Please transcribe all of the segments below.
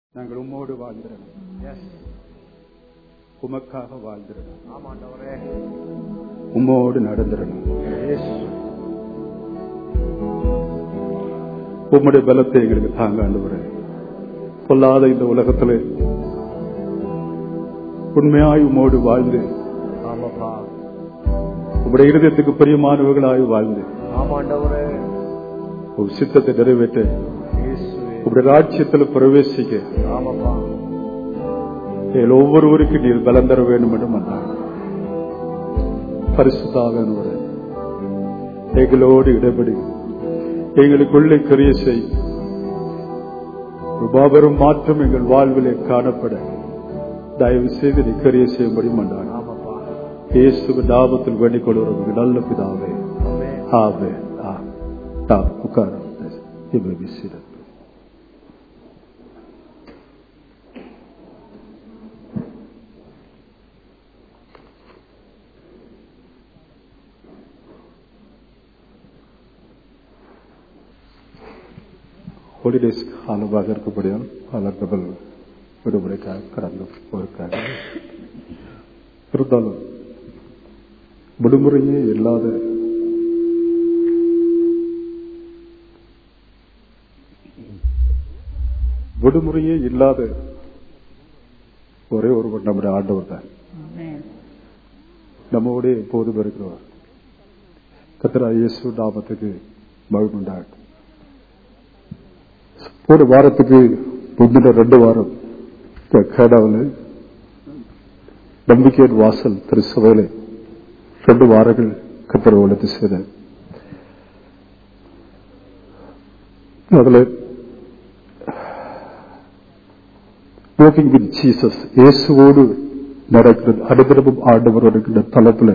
நாங்கள் உம்மோடு வாழ்ந்திடணும் எஸ் உமக்காக வாழ்ந்திடணும் ஆமாண்டவரே உம்மோடு நடந்திடணும் எஸ் உம்முடைய பலத்தை எங்களுக்கு தாங்க ஆண்டவரே பொல்லாத இந்த உலகத்திலே உண்மையாய் உம்மோடு வாழ்ந்து ஆமாப்பா உம்முடைய இருதயத்துக்கு பிரியமானவர்களாய் வாழ்ந்து ஆமாண்டவரே உம் சித்தத்தை நிறைவேற்ற இயேசுவே உம்முடைய ராட்சியத்தில் பிரவேசிக்க ஆமாப்பா எங்கள் ஒவ்வொருவருக்கும் நீர் பலம் தர வேண்டும் என்று வந்தார் பரிசுத்தாவனோட எங்களோடு இடப்படி எங்களுக்குள்ளே கிரிய செய் ஒரு மாபெரும் மாற்றம் எங்கள் வாழ்விலே காணப்பட தயவு செய்து நீ கிரிய செய்யும்படி மன்றான் ஆமாப்பா இயேசு லாபத்தில் வேண்டிக் கொள்கிறோம் நல்ல பிதாவே ஆமே ஆவே ஆ தா உட்கார இவை சிறப்பு ஹாலிடேஸ் காலமாக இருக்கப்படியால் பல டபுள் விடுமுறைக்காக கடந்து போயிருக்காங்க இருந்தாலும் விடுமுறையே இல்லாத விடுமுறையே இல்லாத ஒரே ஒருவர் நம்முடைய ஆண்டவர் தான் நம்மோட எப்போதும் இருக்கிறவர் கத்திரா இயேசு நாமத்துக்கு மகிழ்வுண்டாகட்டும் ஒரு வாரத்துக்கு முந்தின ரெண்டு வாரம் கேடாவில் நம்பிக்கையின் வாசல் திருச்சபையில ரெண்டு வாரங்கள் கத்திர வளர்த்து செய்த அதுல வாக்கிங் வித் ஜீசஸ் இயேசுவோடு நடக்கிறது அனுதினமும் ஆண்டவர் இருக்கின்ற தளத்துல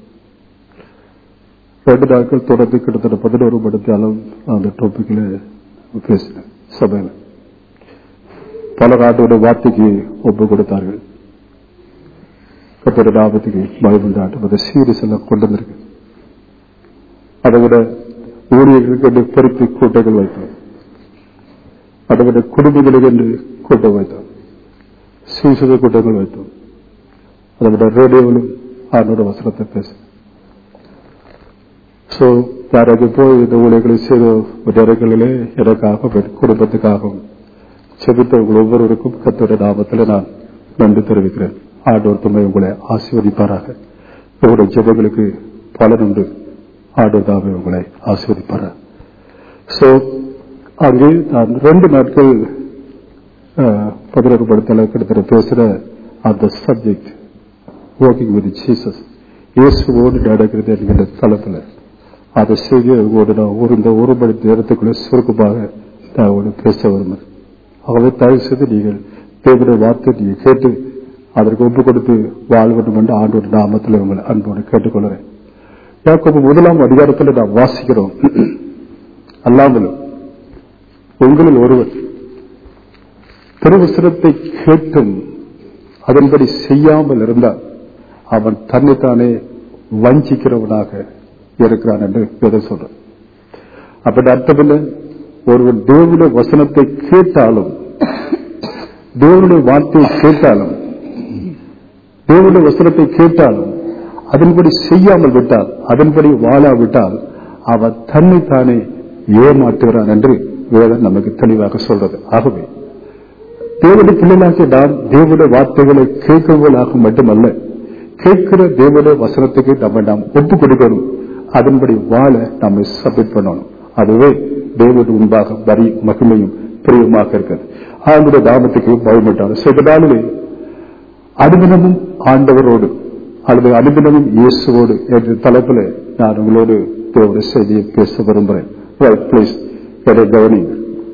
ரெண்டு நாட்கள் தொடர்ந்து கிட்டத்தட்ட பதினோரு மணி அளவு அந்த டாபிக்ல பேசினேன் சபையில பலர் ஆண்டோட வார்த்தைக்கு ஒப்பு கொடுத்தார்கள் கத்தோட லாபத்துக்கு பைபிள் நாட்டம் அதை சீரியஸ் எல்லாம் கொண்டு வந்திருக்கு அதை விட ஊழியர்களுக்கு என்று பொறுப்பு கூட்டங்கள் வைத்தோம் அதை விட குடும்பங்களுக்கு என்று கூட்டம் வைத்தோம் சீசத கூட்டங்கள் வைத்தோம் அதை விட ரேடியோவிலும் ஆண்டோட வசனத்தை பேச சோ யாராவது போய் இந்த ஊழியர்களை செய்த நேரங்களிலே எனக்காக குடும்பத்துக்காகவும் செபித்தவர்கள் ஒவ்வொருவருக்கும் கத்தோட நாமத்தில் நான் நன்றி தெரிவிக்கிறேன் ஆண்டவர் துணை உங்களை ஆசீர்வதிப்பாராக உங்களுடைய ஜெபங்களுக்கு பலன் உண்டு ஆண்டவர் தாமே உங்களை ஆசீர்வதிப்பாராக சோ அங்கே நான் ரெண்டு நாட்கள் பதினோரு படத்தில் கிட்டத்தட்ட பேசுற அந்த சப்ஜெக்ட் ஒர்க்கிங் வித் ஜீசஸ் இயேசுவோடு நடக்கிறது என்கிற தளத்தில் அதை செய்ய உங்களோட நான் ஒரு இந்த ஒரு மணி நேரத்துக்குள்ள சுருக்கமாக நான் உங்களோட பேச விரும்புகிறேன் ஆகவே தயவு செய்து நீங்கள் தேவனுடைய வார்த்தை நீங்க கேட்டு அதற்கு ஒப்பு கொடுத்து வாழ வேண்டும் என்று ஆண்டோட நாமத்தில் உங்களை அன்போடு கேட்டுக்கொள்கிறேன் யாக்கோபு முதலாம் அதிகாரத்தில் நாம் வாசிக்கிறோம் அல்லாமலும் உங்களில் ஒருவர் திருவசனத்தை கேட்டும் அதன்படி செய்யாமல் இருந்தால் அவன் தன்னைத்தானே வஞ்சிக்கிறவனாக இருக்கிறான் என்று வேதம் சொல்றான் அப்படி அர்த்தம் இல்லை ஒருவன் தேவனுடைய வசனத்தை கேட்டாலும் தேவனுடைய வார்த்தையை கேட்டாலும் தேவனுடைய வசனத்தை கேட்டாலும் அதன்படி செய்யாமல் விட்டால் அதன்படி வாழாவிட்டால் அவன் தன்னைத்தானே ஏமாற்றுகிறான் என்று வேதம் நமக்கு தெளிவாக சொல்றது ஆகவே தேவனுடைய பிள்ளைகளாக நாம் தேவனுடைய வார்த்தைகளை கேட்கிறவர்களாக மட்டுமல்ல கேட்கிற தேவனுடைய வசனத்துக்கு நம்ம நாம் ஒப்பு கொடுக்கணும் அதன்படி வாழ நம்மை சப்மிட் பண்ணணும் அதுவே தேவனுடைய முன்பாக வரி மகிமையும் பிரியமாக இருக்கிறது ஆண்டுடைய தாமத்துக்கு பயமிட்டாங்க சில நாளிலே அனுதினமும் ஆண்டவரோடு அல்லது அனுதினமும் இயேசுவோடு என்ற தலைப்பில் நான் உங்களோடு தேவனுடைய செய்தியை பேச விரும்புகிறேன் ரைட் பிளீஸ் எதை கவனி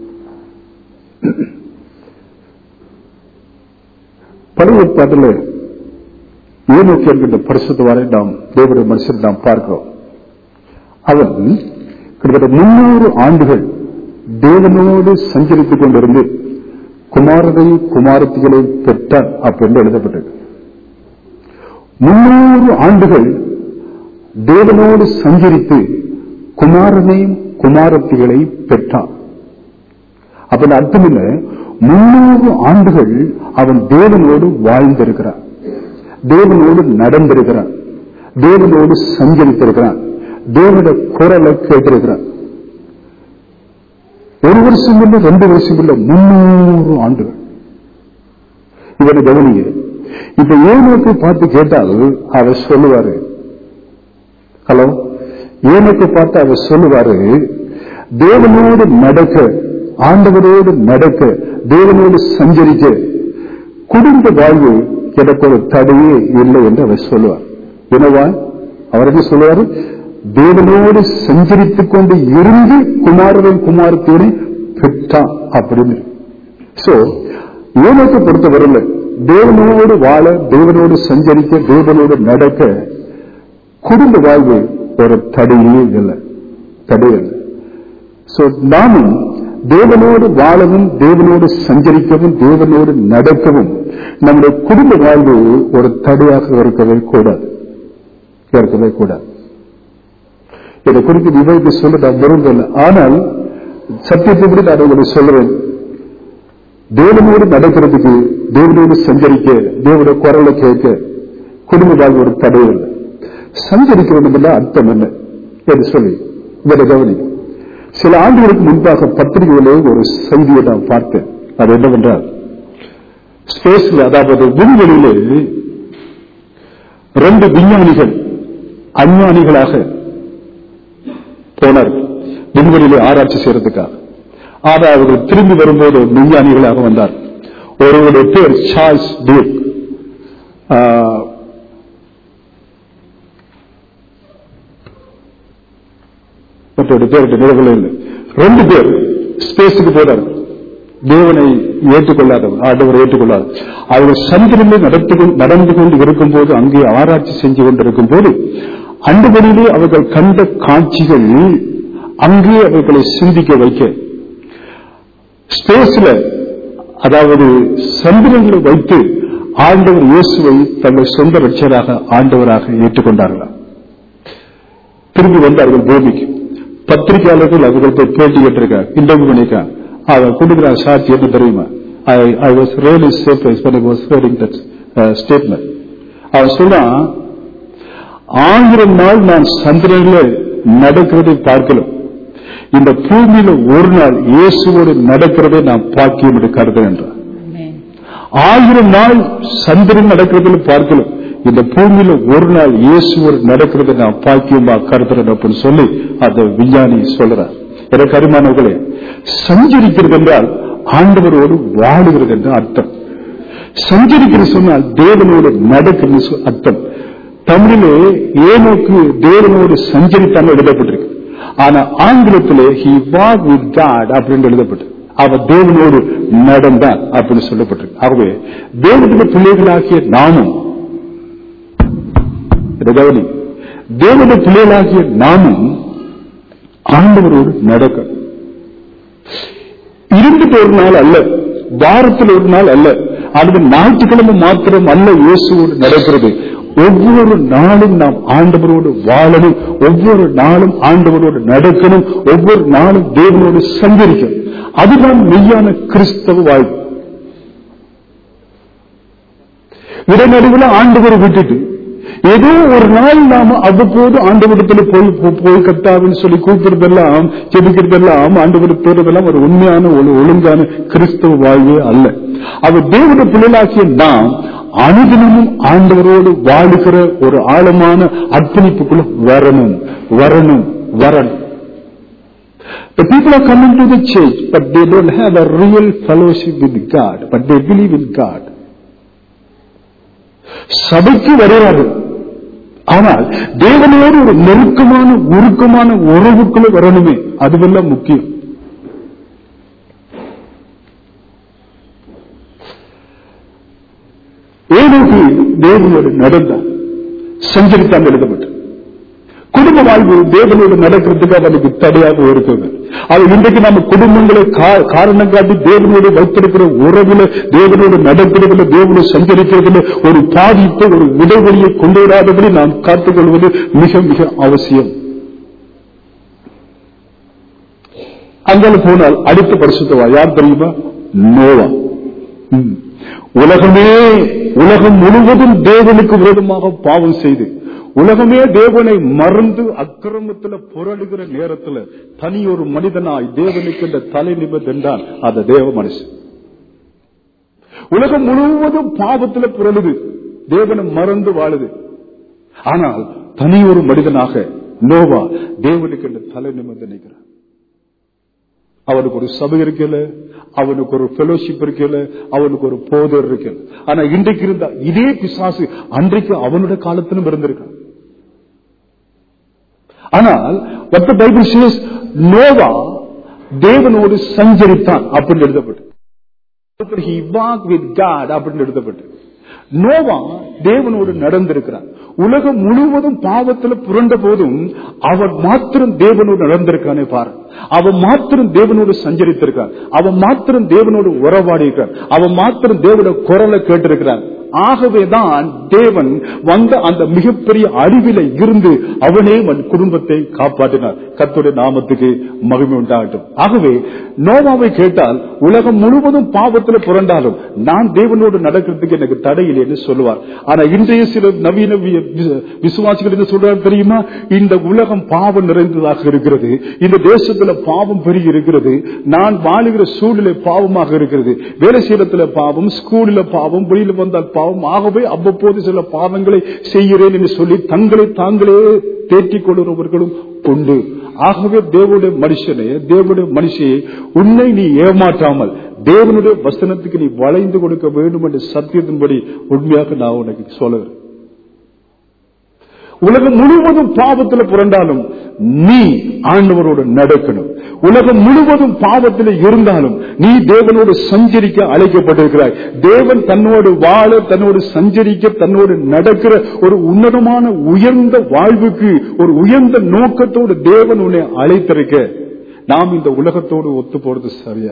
பழைய பாட்டில் ஏனோக்கி என்கின்ற பரிசுத்தவாரை நாம் தேவனுடைய மனுஷன் நாம் பார்க்கிறோம் அவன் கிட்டத்தட்ட முன்னூறு ஆண்டுகள் தேவனோடு சஞ்சரித்துக் கொண்டிருந்து குமாரனையும் குமாரத்திகளையும் பெற்றான் அப்படின்னு எழுதப்பட்டது முன்னூறு ஆண்டுகள் தேவனோடு சஞ்சரித்து குமாரனையும் குமாரத்திகளையும் பெற்றான் அப்ப அர்த்தம் இல்ல முன்னூறு ஆண்டுகள் அவன் தேவனோடு வாழ்ந்திருக்கிறான் தேவனோடு நடந்திருக்கிறான் தேவனோடு சஞ்சரித்திருக்கிறான் தேவனுடைய குரலை கேட்டிருக்கிறான் ஒரு வருஷம் இல்ல ரெண்டு வருஷம் இல்ல முன்னூறு ஆண்டுகள் இவனை கவனிங்க இப்ப ஏனோக்கு பார்த்து கேட்டால் அவர் சொல்லுவாரு ஹலோ ஏனோக்கு பார்த்து அவர் சொல்லுவாரு தேவனோடு நடக்க ஆண்டவரோடு நடக்க தேவனோடு சஞ்சரிக்க குடும்ப வாழ்வு எனக்கு ஒரு தடையே இல்லை என்று அவர் சொல்லுவார் என்னவா அவர் என்ன சொல்லுவாரு தேவனோடு சஞ்சரித்துக் கொண்டு இருந்து குமாரன் குமாரத்தோடு பெற்றான் அப்படின்னு சோ ஏனோக்கு பொறுத்தவரையில் தேவனோடு வாழ தேவனோடு சஞ்சரிக்க தேவனோடு நடக்க குடும்ப வாழ்வு ஒரு தடையே இல்லை தடை இல்லை சோ நாமும் தேவனோடு வாழவும் தேவனோடு சஞ்சரிக்கவும் தேவனோடு நடக்கவும் நம்முடைய குடும்ப வாழ்வு ஒரு தடையாக இருக்கவே கூடாது இருக்கவே கூடாது இதை குறித்து விவரித்து சொல்ல நான் விரும்பல ஆனால் சத்தியத்தை நான் உங்களுக்கு சொல்றேன் தேவனோடு நடக்கிறதுக்கு தேவனோடு சஞ்சரிக்க தேவனுடைய குரலை கேட்க குடும்ப வாழ்வு ஒரு தடை இல்லை சஞ்சரிக்கிறது அர்த்தம் என்ன என்று சொல்லி இவரை கவனி சில ஆண்டுகளுக்கு முன்பாக பத்திரிகையிலே ஒரு செய்தியை நான் பார்த்தேன் அது என்னவென்றால் ஸ்பேஸ்ல அதாவது விண்வெளியிலே ரெண்டு விஞ்ஞானிகள் அஞ்ஞானிகளாக போனார் விண்வெளியிலே ஆராய்ச்சி செய்யறதுக்காக ஆனால் அவர்கள் திரும்பி வரும்போது விஞ்ஞானிகளாக வந்தார் ஒருவருடைய பேர் சார்ல்ஸ் டியூக் மற்றொரு பேர் நிலவில் இல்லை ரெண்டு பேர் ஸ்பேஸுக்கு போனார் தேவனை ஏற்றுக்கொள்ளாதவர் ஆண்டவர் ஏற்றுக்கொள்ளாத அவர்கள் சந்திரனில் நடத்து கொண்டு- நடந்து கொண்டு இருக்கும்போது அங்கே ஆராய்ச்சி செஞ்சு கொண்டிருக்கும் போது அண்டுபடியிலே அவர்கள் கண்ட காட்சிகள் அங்கே அவர்களை சிந்திக்க வைக்க ஸ்பேஸ்ல அதாவது சந்திரனில் வைத்து ஆண்டவர் இயேசுவை தங்கள் சொந்த ரட்சராக ஆண்டவராக ஏற்றுக்கொண்டார்களாம் திரும்பி வந்தார்கள் பூமிக்கு பத்திரிகையாளர்கள் அவர்கள் போய் பேட்டி கேட்டிருக்காங்க இன்டர்வியூ பண்ணிருக்காங்க அவன் கொடுக்கிற சாட்சி என்ன தெரியுமா I was really surprise when I was hearing that uh, statement அவன் சொல்றான் ஆயிரம் நாள் நான் சந்திரனில் நடக்கிறதை பார்க்கலாம் இந்த பூமியில ஒரு நாள் இயேசுவோடு நடக்கிறதை நான் பாக்கியம் என்று கருதுகிறேன் என்றான் Amen. ஆயிரம் நாள் சந்திரன் நடக்கிறதுல பார்க்கலாம் இந்த பூமியில ஒரு நாள் இயேசுவர் நடக்கிறத நான் பாக்கியமா கருதுறேன் அப்படின்னு சொல்லி அந்த விஞ்ஞானி சொல்றார் எனக்கு அருமானவர்களே சஞ்சரிக்கிறது என்றால் ஆண்டவரோடு வாழுகிறது என்று அர்த்தம் சஞ்சரிக்கிறது சொன்னால் தேவனோடு நடக்கிறது சொ- அர்த்தம் தமிழிலே ஏனோக்கு தேவனோடு சஞ்சரித்தான் எழுதப்பட்டிருக்கு ஆனா ஆங்கிலத்திலே ஹி வாக் வித் காட் அப்படின்னு எழுதப்பட்டிருக்கு அவர் தேவனோடு நடந்தான் அப்படின்னு சொல்லப்பட்டிருக்கு ஆகவே தேவனுடைய பிள்ளைகளாகிய நாமும் இதை கவனி தேவனுடைய பிள்ளைகளாகிய நாமும் ஆண்டவரோடு நடக்க இருந்துட்டு ஒரு நாள் அல்ல வாரத்தில் ஒரு நாள் அல்ல அல்லது ஞாயிற்றுக்கிழமை மாத்திரம் அல்ல இயேசுவோடு நடக்கிறது ஒவ்வொரு நாளும் நாம் ஆண்டவரோடு வாழணும் ஒவ்வொரு நாளும் ஆண்டவரோடு நடக்கணும் ஒவ்வொரு நாளும் தேவனோடு சஞ்சரிக்கணும் அதுதான் மெய்யான கிறிஸ்தவ வாழ்வு இடைநடுவில் ஆண்டவரை விட்டுட்டு ஏதோ ஒரு நாள் நாம அவ்வப்போது ஆண்டவரத்துல போய் போ- போய் கத்தாவின்னு சொல்லி கூப்பிடுறதெல்லாம் ஜெபிக்கிறதெல்லாம் ஆண்டவர் போறதெல்லாம் ஒரு உண்மையான ஒரு ஒழுங்கான கிறிஸ்தவ வாழ்வே அல்ல அவர் தேவனுடைய பிள்ளைகளாகிய நாம் அனுதினமும் ஆண்டவரோடு வாழுகிற ஒரு ஆழமான அர்ப்பணிப்புக்குள்ள வரணும் வரணும் வரணும் The people are coming to the church, but they don't have a real fellowship with God, but they believe in God. சபைக்கு வருகிறார்கள் ஆனால் தேவனோடு ஒரு நெருக்கமான உருக்கமான உறவுக்குள்ள வரணுமே அதுவெல்லாம் முக்கியம் ஏனோக்கு தேவனோடு நடந்தான் சஞ்சரித்தான் எழுதப்பட்டு குடும்ப வாழ்வு தேவனோடு நடக்கிறதுக்கு அவனுக்கு தடையாக இருக்குது அது இன்றைக்கு நம்ம குடும்பங்களை கா- காரணம் காட்டி தேவனோடு வைத்திருக்கிற உறவுல தேவனோடு நடக்கிறதுல தேவனோடு சஞ்சரிக்கிறதுல ஒரு பாதிப்பை ஒரு இடைவெளியை கொண்டு வராதபடி நாம் காத்துக்கொள்வது மிக மிக அவசியம் அங்கே போனால் அடுத்த பரிசுத்தவா யார் தெரியுமா நோவா ம். உலகமே உலகம் முழுவதும் தேவனுக்கு விரோதமாக பாவம் செய்து உலகமே தேவனை மறந்து அக்கிரமத்துல புரளுகிற நேரத்துல தனி ஒரு மனிதனாய் தேவனுக்கு இந்த தலை நிபந்தென்றான் அந்த தேவ மனுஷன் உலகம் முழுவதும் பாவத்துல புரளுது தேவனை மறந்து வாழுது ஆனால் தனி ஒரு மனிதனாக நோவா தேவனுக்கு இந்த தலை நிமிர்ந்து நிற்கிறான் அவனுக்கு ஒரு சபை இருக்கல அவனுக்கு ஒரு ஃபெலோஷிப் இருக்கல அவனுக்கு ஒரு போதர் இருக்கல ஆனா இன்றைக்கு இருந்தா இதே பிசாசு அன்றைக்கு அவனுடைய காலத்திலும் இருந்திருக்கான் ஆனால் what the Bible says, Noah தேவனோடு சஞ்சரித்தான் அப்படின்னு எழுதப்பட்டு he walked with God அப்படின்னு எழுதப்பட்டு நோவா தேவனோடு நடந்திருக்கிறான் உலகம் முழுவதும் பாவத்துல புரண்ட போதும் அவன் மாத்திரம் தேவனோடு நடந்திருக்கானே பாரு அவன் மாத்திரம் தேவனோடு சஞ்சரித்திருக்கான் அவன் மாத்திரம் தேவனோடு உறவாடி இருக்கான் அவன் மாத்திரம் தேவனோட குரலை கேட்டிருக்கிறான் ஆகவேதான் தேவன் வந்த அந்த மிகப்பெரிய அறிவில இருந்து அவனே அவன் குடும்பத்தை காப்பாற்றினார் கர்த்தருடைய நாமத்துக்கு மகிமை உண்டாகட்டும் ஆகவே நோவாவை கேட்டால் உலகம் முழுவதும் பாவத்தில் புரண்டாலும் நான் தேவனோடு நடக்கிறதுக்கு எனக்கு தடை இல்லை என்று சொல்லுவார் ஆனா இன்றைய சில நவீன வி- வி- விசுவாசிகள் என்ன சொல்றாரு தெரியுமா இந்த உலகம் பாவம் நிறைந்ததாக இருக்கிறது இந்த தேசத்துல பாவம் பெருகி இருக்கிறது நான் வாழுகிற சூழ்நிலை பாவமாக இருக்கிறது வேலை செய்யறதுல பாவம் ஸ்கூல்ல பாவம் வெளியில வந்தால் பாவம் ஆகவே அவ்வப்போது சில பாவங்களை செய்கிறேன் என்று சொல்லி தங்களை தாங்களே தேற்றிக் கொள்கிறவர்களும் உண்டு ஆகவே தேவனுடைய மனுஷனே தேவனுடைய மனுஷியை உன்னை நீ ஏமாற்றாமல் தேவனுடைய வசனத்துக்கு நீ வளைந்து கொடுக்க வேண்டும் என்ற சத்தியத்தின்படி உண்மையாக நான் உனக்கு சொல்லுகிறேன் உலகம் முழுவதும் பாவத்துல புரண்டாலும் நீ ஆண்டவரோடு நடக்கணும் உலகம் முழுவதும் பாவத்தில் இருந்தாலும் நீ தேவனோடு சஞ்சரிக்க அழைக்கப்பட்டிருக்கிறாய் தேவன் தன்னோடு வாழ தன்னோடு சஞ்சரிக்க தன்னோடு நடக்கிற ஒரு உன்னதமான உயர்ந்த வாழ்வுக்கு ஒரு உயர்ந்த நோக்கத்தோடு தேவன் உன்னை அழைத்திருக்க நாம் இந்த உலகத்தோடு ஒத்து போறது சரியா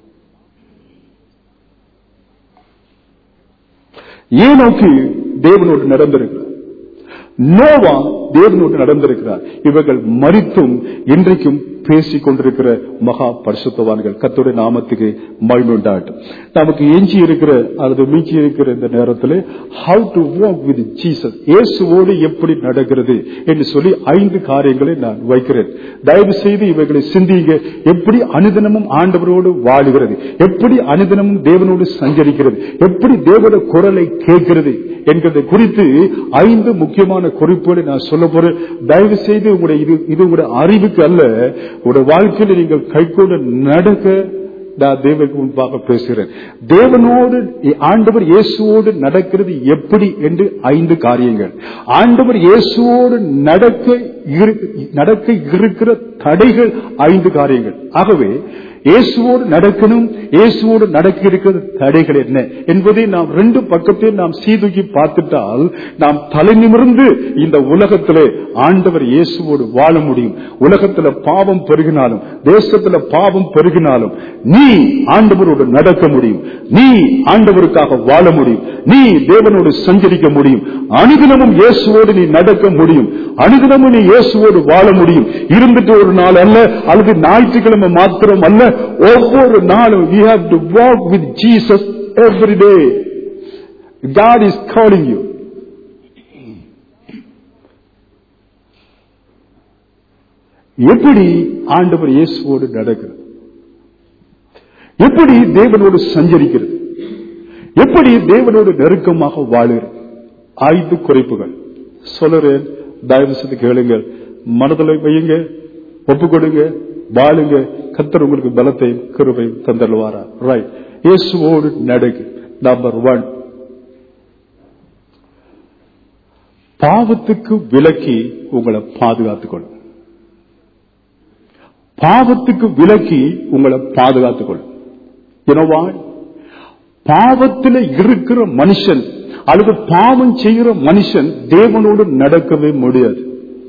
ஏனோக்கு தேவனோடு நடந்திருக்கிறார் நோவா தேவனோடு நடந்திருக்கிறார் இவர்கள் மறித்தும் இன்றைக்கும் பேசிக் கொண்டிருக்கிற மகா பரிசுத்தவான்கள் கத்தோட நாமத்துக்கு மகிமை உண்டாகட்டும் நமக்கு எஞ்சி இருக்கிற அல்லது மிஞ்சி இருக்கிற இந்த நேரத்தில் how to walk with Jesus இயேசுவோடு எப்படி நடக்கிறது என்று சொல்லி ஐந்து காரியங்களை நான் வைக்கிறேன் தயவு செய்து இவைகளை சிந்திங்க எப்படி அனுதினமும் ஆண்டவரோடு வாழுகிறது எப்படி அனுதினமும் தேவனோடு சஞ்சரிக்கிறது எப்படி தேவனுடைய குரலை கேட்கிறது என்கிறதை குறித்து ஐந்து முக்கியமான குறிப்புகளை நான் சொல்ல போறேன் தயவு செய்து உங்களுடைய இது இது உங்களுடைய அறிவுக்கு அல்ல உங்களுடைய வாழ்க்கையில் நீங்கள் கைகொண்டு நடக்க நான் தேவனுக்கு முன்பாக பேசுகிறேன் தேவனோடு ஆண்டவர் இயேசுவோடு நடக்கிறது எப்படி என்று ஐந்து காரியங்கள் ஆண்டவர் இயேசுவோடு நடக்க இரு- நடக்க இருக்கிற தடைகள் ஐந்து காரியங்கள் ஆகவே இயேசுவோடு நடக்கணும் இயேசுவோடு நடக்க இருக்கிற தடைகள் என்ன என்பதை நாம் ரெண்டு பக்கத்தையும் நாம் சீதுக்கி பார்த்துட்டால் நாம் தலை நிமிர்ந்து இந்த உலகத்திலே ஆண்டவர் இயேசுவோடு வாழ முடியும் உலகத்துல பாவம் பெருகினாலும் தேசத்துல பாவம் பெருகினாலும் நீ ஆண்டவரோடு நடக்க முடியும் நீ ஆண்டவருக்காக வாழ முடியும் நீ தேவனோடு சஞ்சரிக்க முடியும் அனுதினமும் இயேசுவோடு நீ நடக்க முடியும் அனுதினமும் நீ இயேசுவோடு வாழ முடியும் இருந்துட்டு ஒரு நாள் அல்ல அல்லது ஞாயிற்றுக்கிழமை மாத்திரம் அல்ல ஒவ்வொரு நாளும் we have to walk with Jesus every day God is calling you எப்படி ஆண்டவர் இயேசுவோடு நடக்கிறது எப்படி தேவனோடு சஞ்சரிக்கிறது எப்படி தேவனோடு நெருக்கமாக வாழுகிறது ஐந்து குறைப்புகள் சொல்லுறேன் தயவு செய்து கேளுங்கள் மனதில் வையுங்க ஒப்பு கொடுங்க வாழுங்க கத்தர் உங்களுக்கு பலத்தையும் கிருபையும் தந்தருவாரா ரைட் இயேசுவோடு நடக்கு நம்பர் ஒன் பாவத்துக்கு விலக்கி உங்களை பாதுகாத்துக் கொள்ளும் பாவத்துக்கு விலக்கி உங்களை பாதுகாத்துக் கொள்ளும் எனவா பாவத்தில் இருக்கிற மனுஷன் அல்லது பாவம் செய்கிற மனுஷன் தேவனோடு நடக்கவே முடியாது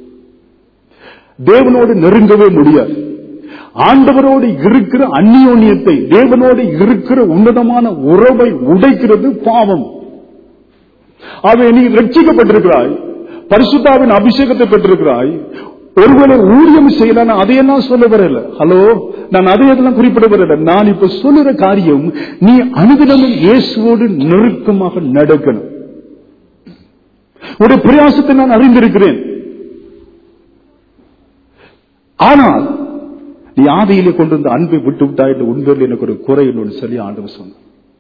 தேவனோடு நெருங்கவே முடியாது ஆண்டவரோடு இருக்கிற அந்நியோன்யத்தை தேவனோடு இருக்கிற உன்னதமான உறவை உடைக்கிறது பாவம் அவை நீ ரட்சிக்கப்பட்டிருக்கிறாய் பரிசுத்தாவின் அபிஷேகத்தை பெற்றிருக்கிறாய் ஒருவேளை ஊழியம் செய்யலாம் அதையெல்லாம் சொல்ல வரல ஹலோ நான் அதை அதெல்லாம் குறிப்பிட வரல நான் இப்ப சொல்லுற காரியம் நீ அனுதினமும் இயேசுவோடு நெருக்கமாக நடக்கணும் ஒரு பிரயாசத்தை நான் அறிந்திருக்கிறேன் ஆனால் நீ ஆதியிலே கொண்டு வந்த அன்பை விட்டு விட்டாய் என்று உண்மையில் எனக்கு ஒரு குறை என்று சொல்லி ஆண்டவர் சொன்னார்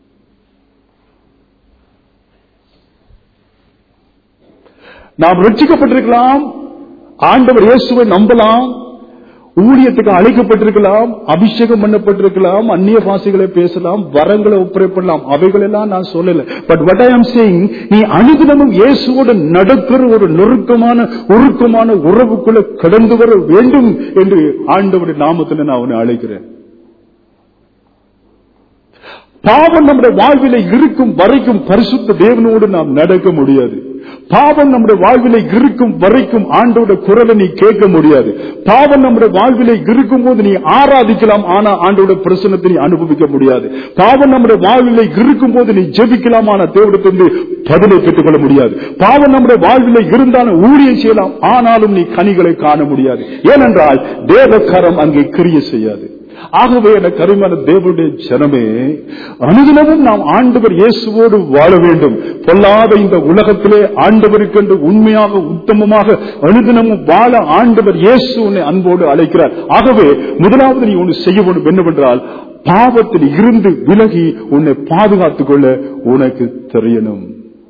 நாம் ரட்சிக்கப்பட்டிருக்கலாம் ஆண்டவர் இயேசுவை நம்பலாம் ஊழியத்துக்கு அழைக்கப்பட்டிருக்கலாம் அபிஷேகம் பண்ணப்பட்டிருக்கலாம் அந்நிய பாஷைகளை பேசலாம் வரங்களை ஒப்படைப்படலாம் அவைகளெல்லாம் நான் சொல்லல but what I am saying நீ அனுதினமும் இயேசுவோடு நடக்கிற ஒரு நெருக்கமான உருக்கமான உறவுக்குள்ள கடந்து வர வேண்டும் என்று ஆண்டவருடைய நாமத்தில் நான் அவனை அழைக்கிறேன் பாவம் நம்முடைய வாழ்வில இருக்கும் வரைக்கும் பரிசுத்த தேவனோடு நாம் நடக்க முடியாது பாவம் நம்முடைய வாழ்வில இருக்கும் வரைக்கும் ஆண்டோட குரலை நீ கேட்க முடியாது பாவம் நம்முடைய வாழ்வில இருக்கும் போது நீ ஆராதிக்கலாம் ஆனா ஆண்டோட பிரசனத்தை நீ அனுபவிக்க முடியாது பாவம் நம்முடைய வாழ்வில இருக்கும் போது நீ ஜெபிக்கலாம் ஆனா தேவடத்திலிருந்து பதிலை பெற்றுக் கொள்ள முடியாது பாவம் நம்முடைய வாழ்வில இருந்தாலும் ஊழியம் செய்யலாம் ஆனாலும் நீ கனிகளை காண முடியாது ஏனென்றால் தேவக்கரம் அங்கே கிரிய செய்யாது ஆகவே என கருமான தேவனுடைய ஜனமே அனுதினமும் நாம் ஆண்டவர் இயேசுவோடு வாழ வேண்டும் பொல்லாத இந்த உலகத்திலே ஆண்டவருக்கென்று உண்மையாக உத்தமமாக அனுதினமும் வாழ ஆண்டவர் இயேசு உன்னை அன்போடு அழைக்கிறார் ஆகவே முதலாவது நீ ஒன்று செய்ய வேண்டும் என்னவென்றால் பாவத்தில் இருந்து விலகி உன்னை பாதுகாத்துக் கொள்ள உனக்கு தெரியணும்